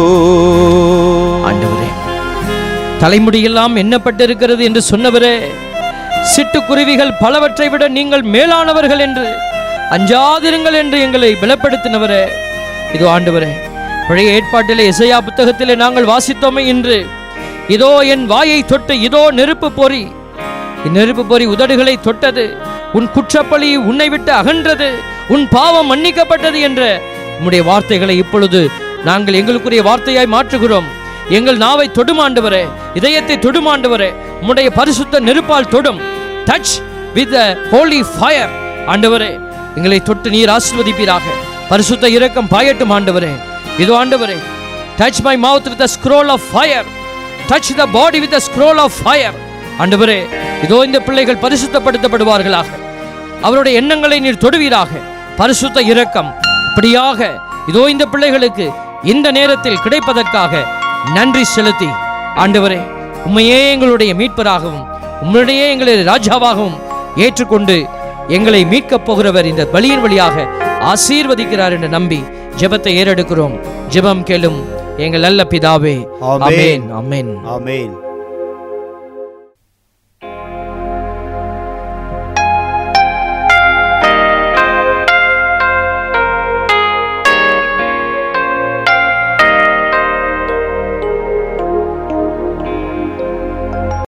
ஆண்டவரே தலைமுடியெல்லாம் எண்ணப்பட்டிருக்கிறது என்று சொன்னவரே சிட்டுக்குருவிகள் பலவற்றை விட நீங்கள் மேலானவர்கள் என்று அஞ்சாதிருங்கள் என்று எங்களை பலப்படுத்தினவரே இதோ ஆண்டவரே பழைய ஏற்பாட்டிலே இசையா புத்தகத்திலே நாங்கள் வாசித்தோமே இன்று இதோ என் வாயை தொட்டு இதோ நெருப்பு பொறி நெருப்பு பொறி உதடுகளை தொட்டது உன் குற்றப்பழி உன்னை விட்டு அகன்றது உன் பாவம் மன்னிக்கப்பட்டது என்ற உம்முடைய வார்த்தைகளை இப்பொழுது நாங்கள் எங்களுக்குரிய வார்த்தையாய் மாற்றுகிறோம் எங்கள் நாவை தொடுமாண்டவரே இதயத்தை தொடுமாண்டவரே உம்முடைய பரிசுத்த நெருப்பால் தொடும் டச் வித் ஹோலி ஃபயர் ஆண்டவரே எங்களை தொட்டு நீர் ஆசீர்வதிப்பீராக பரிசுத்த இரக்கம் பாயட்டும் ஆண்டவரே இதோ ஆண்டவரே touch my mouth with scroll of fire touch the body with scroll of fire ஆண்டவரே இதோ இந்த பிள்ளைகள் பரிசுத்தப்படுத்தப்படுவார்களாக அவருடைய எண்ணங்களை நீர் தொடுவீராக பரிசுத்த இரக்கம் இப்படியாக இதோ இந்த பிள்ளைகளுக்கு இந்த நேரத்தில் கிடைப்பதற்காக நன்றி செலுத்தி ஆண்டவரே உண்மையே எங்களுடைய மீட்பராகவும் உம்முடைய எங்களை ராஜாவாகவும் ஏற்றுக்கொண்டு எங்களை மீட்கப் போகிறவர் இந்த பலியின் வழியாக ஆசீர்வதிக்கிறார் என்று நம்பி ஜெபத்தை ஏறெடுக்கிறோம் ஜெபம் கேளும் எங்கள் நல்ல பிதாவே ஆமென். ஆமென் ஆமென் ஆமென்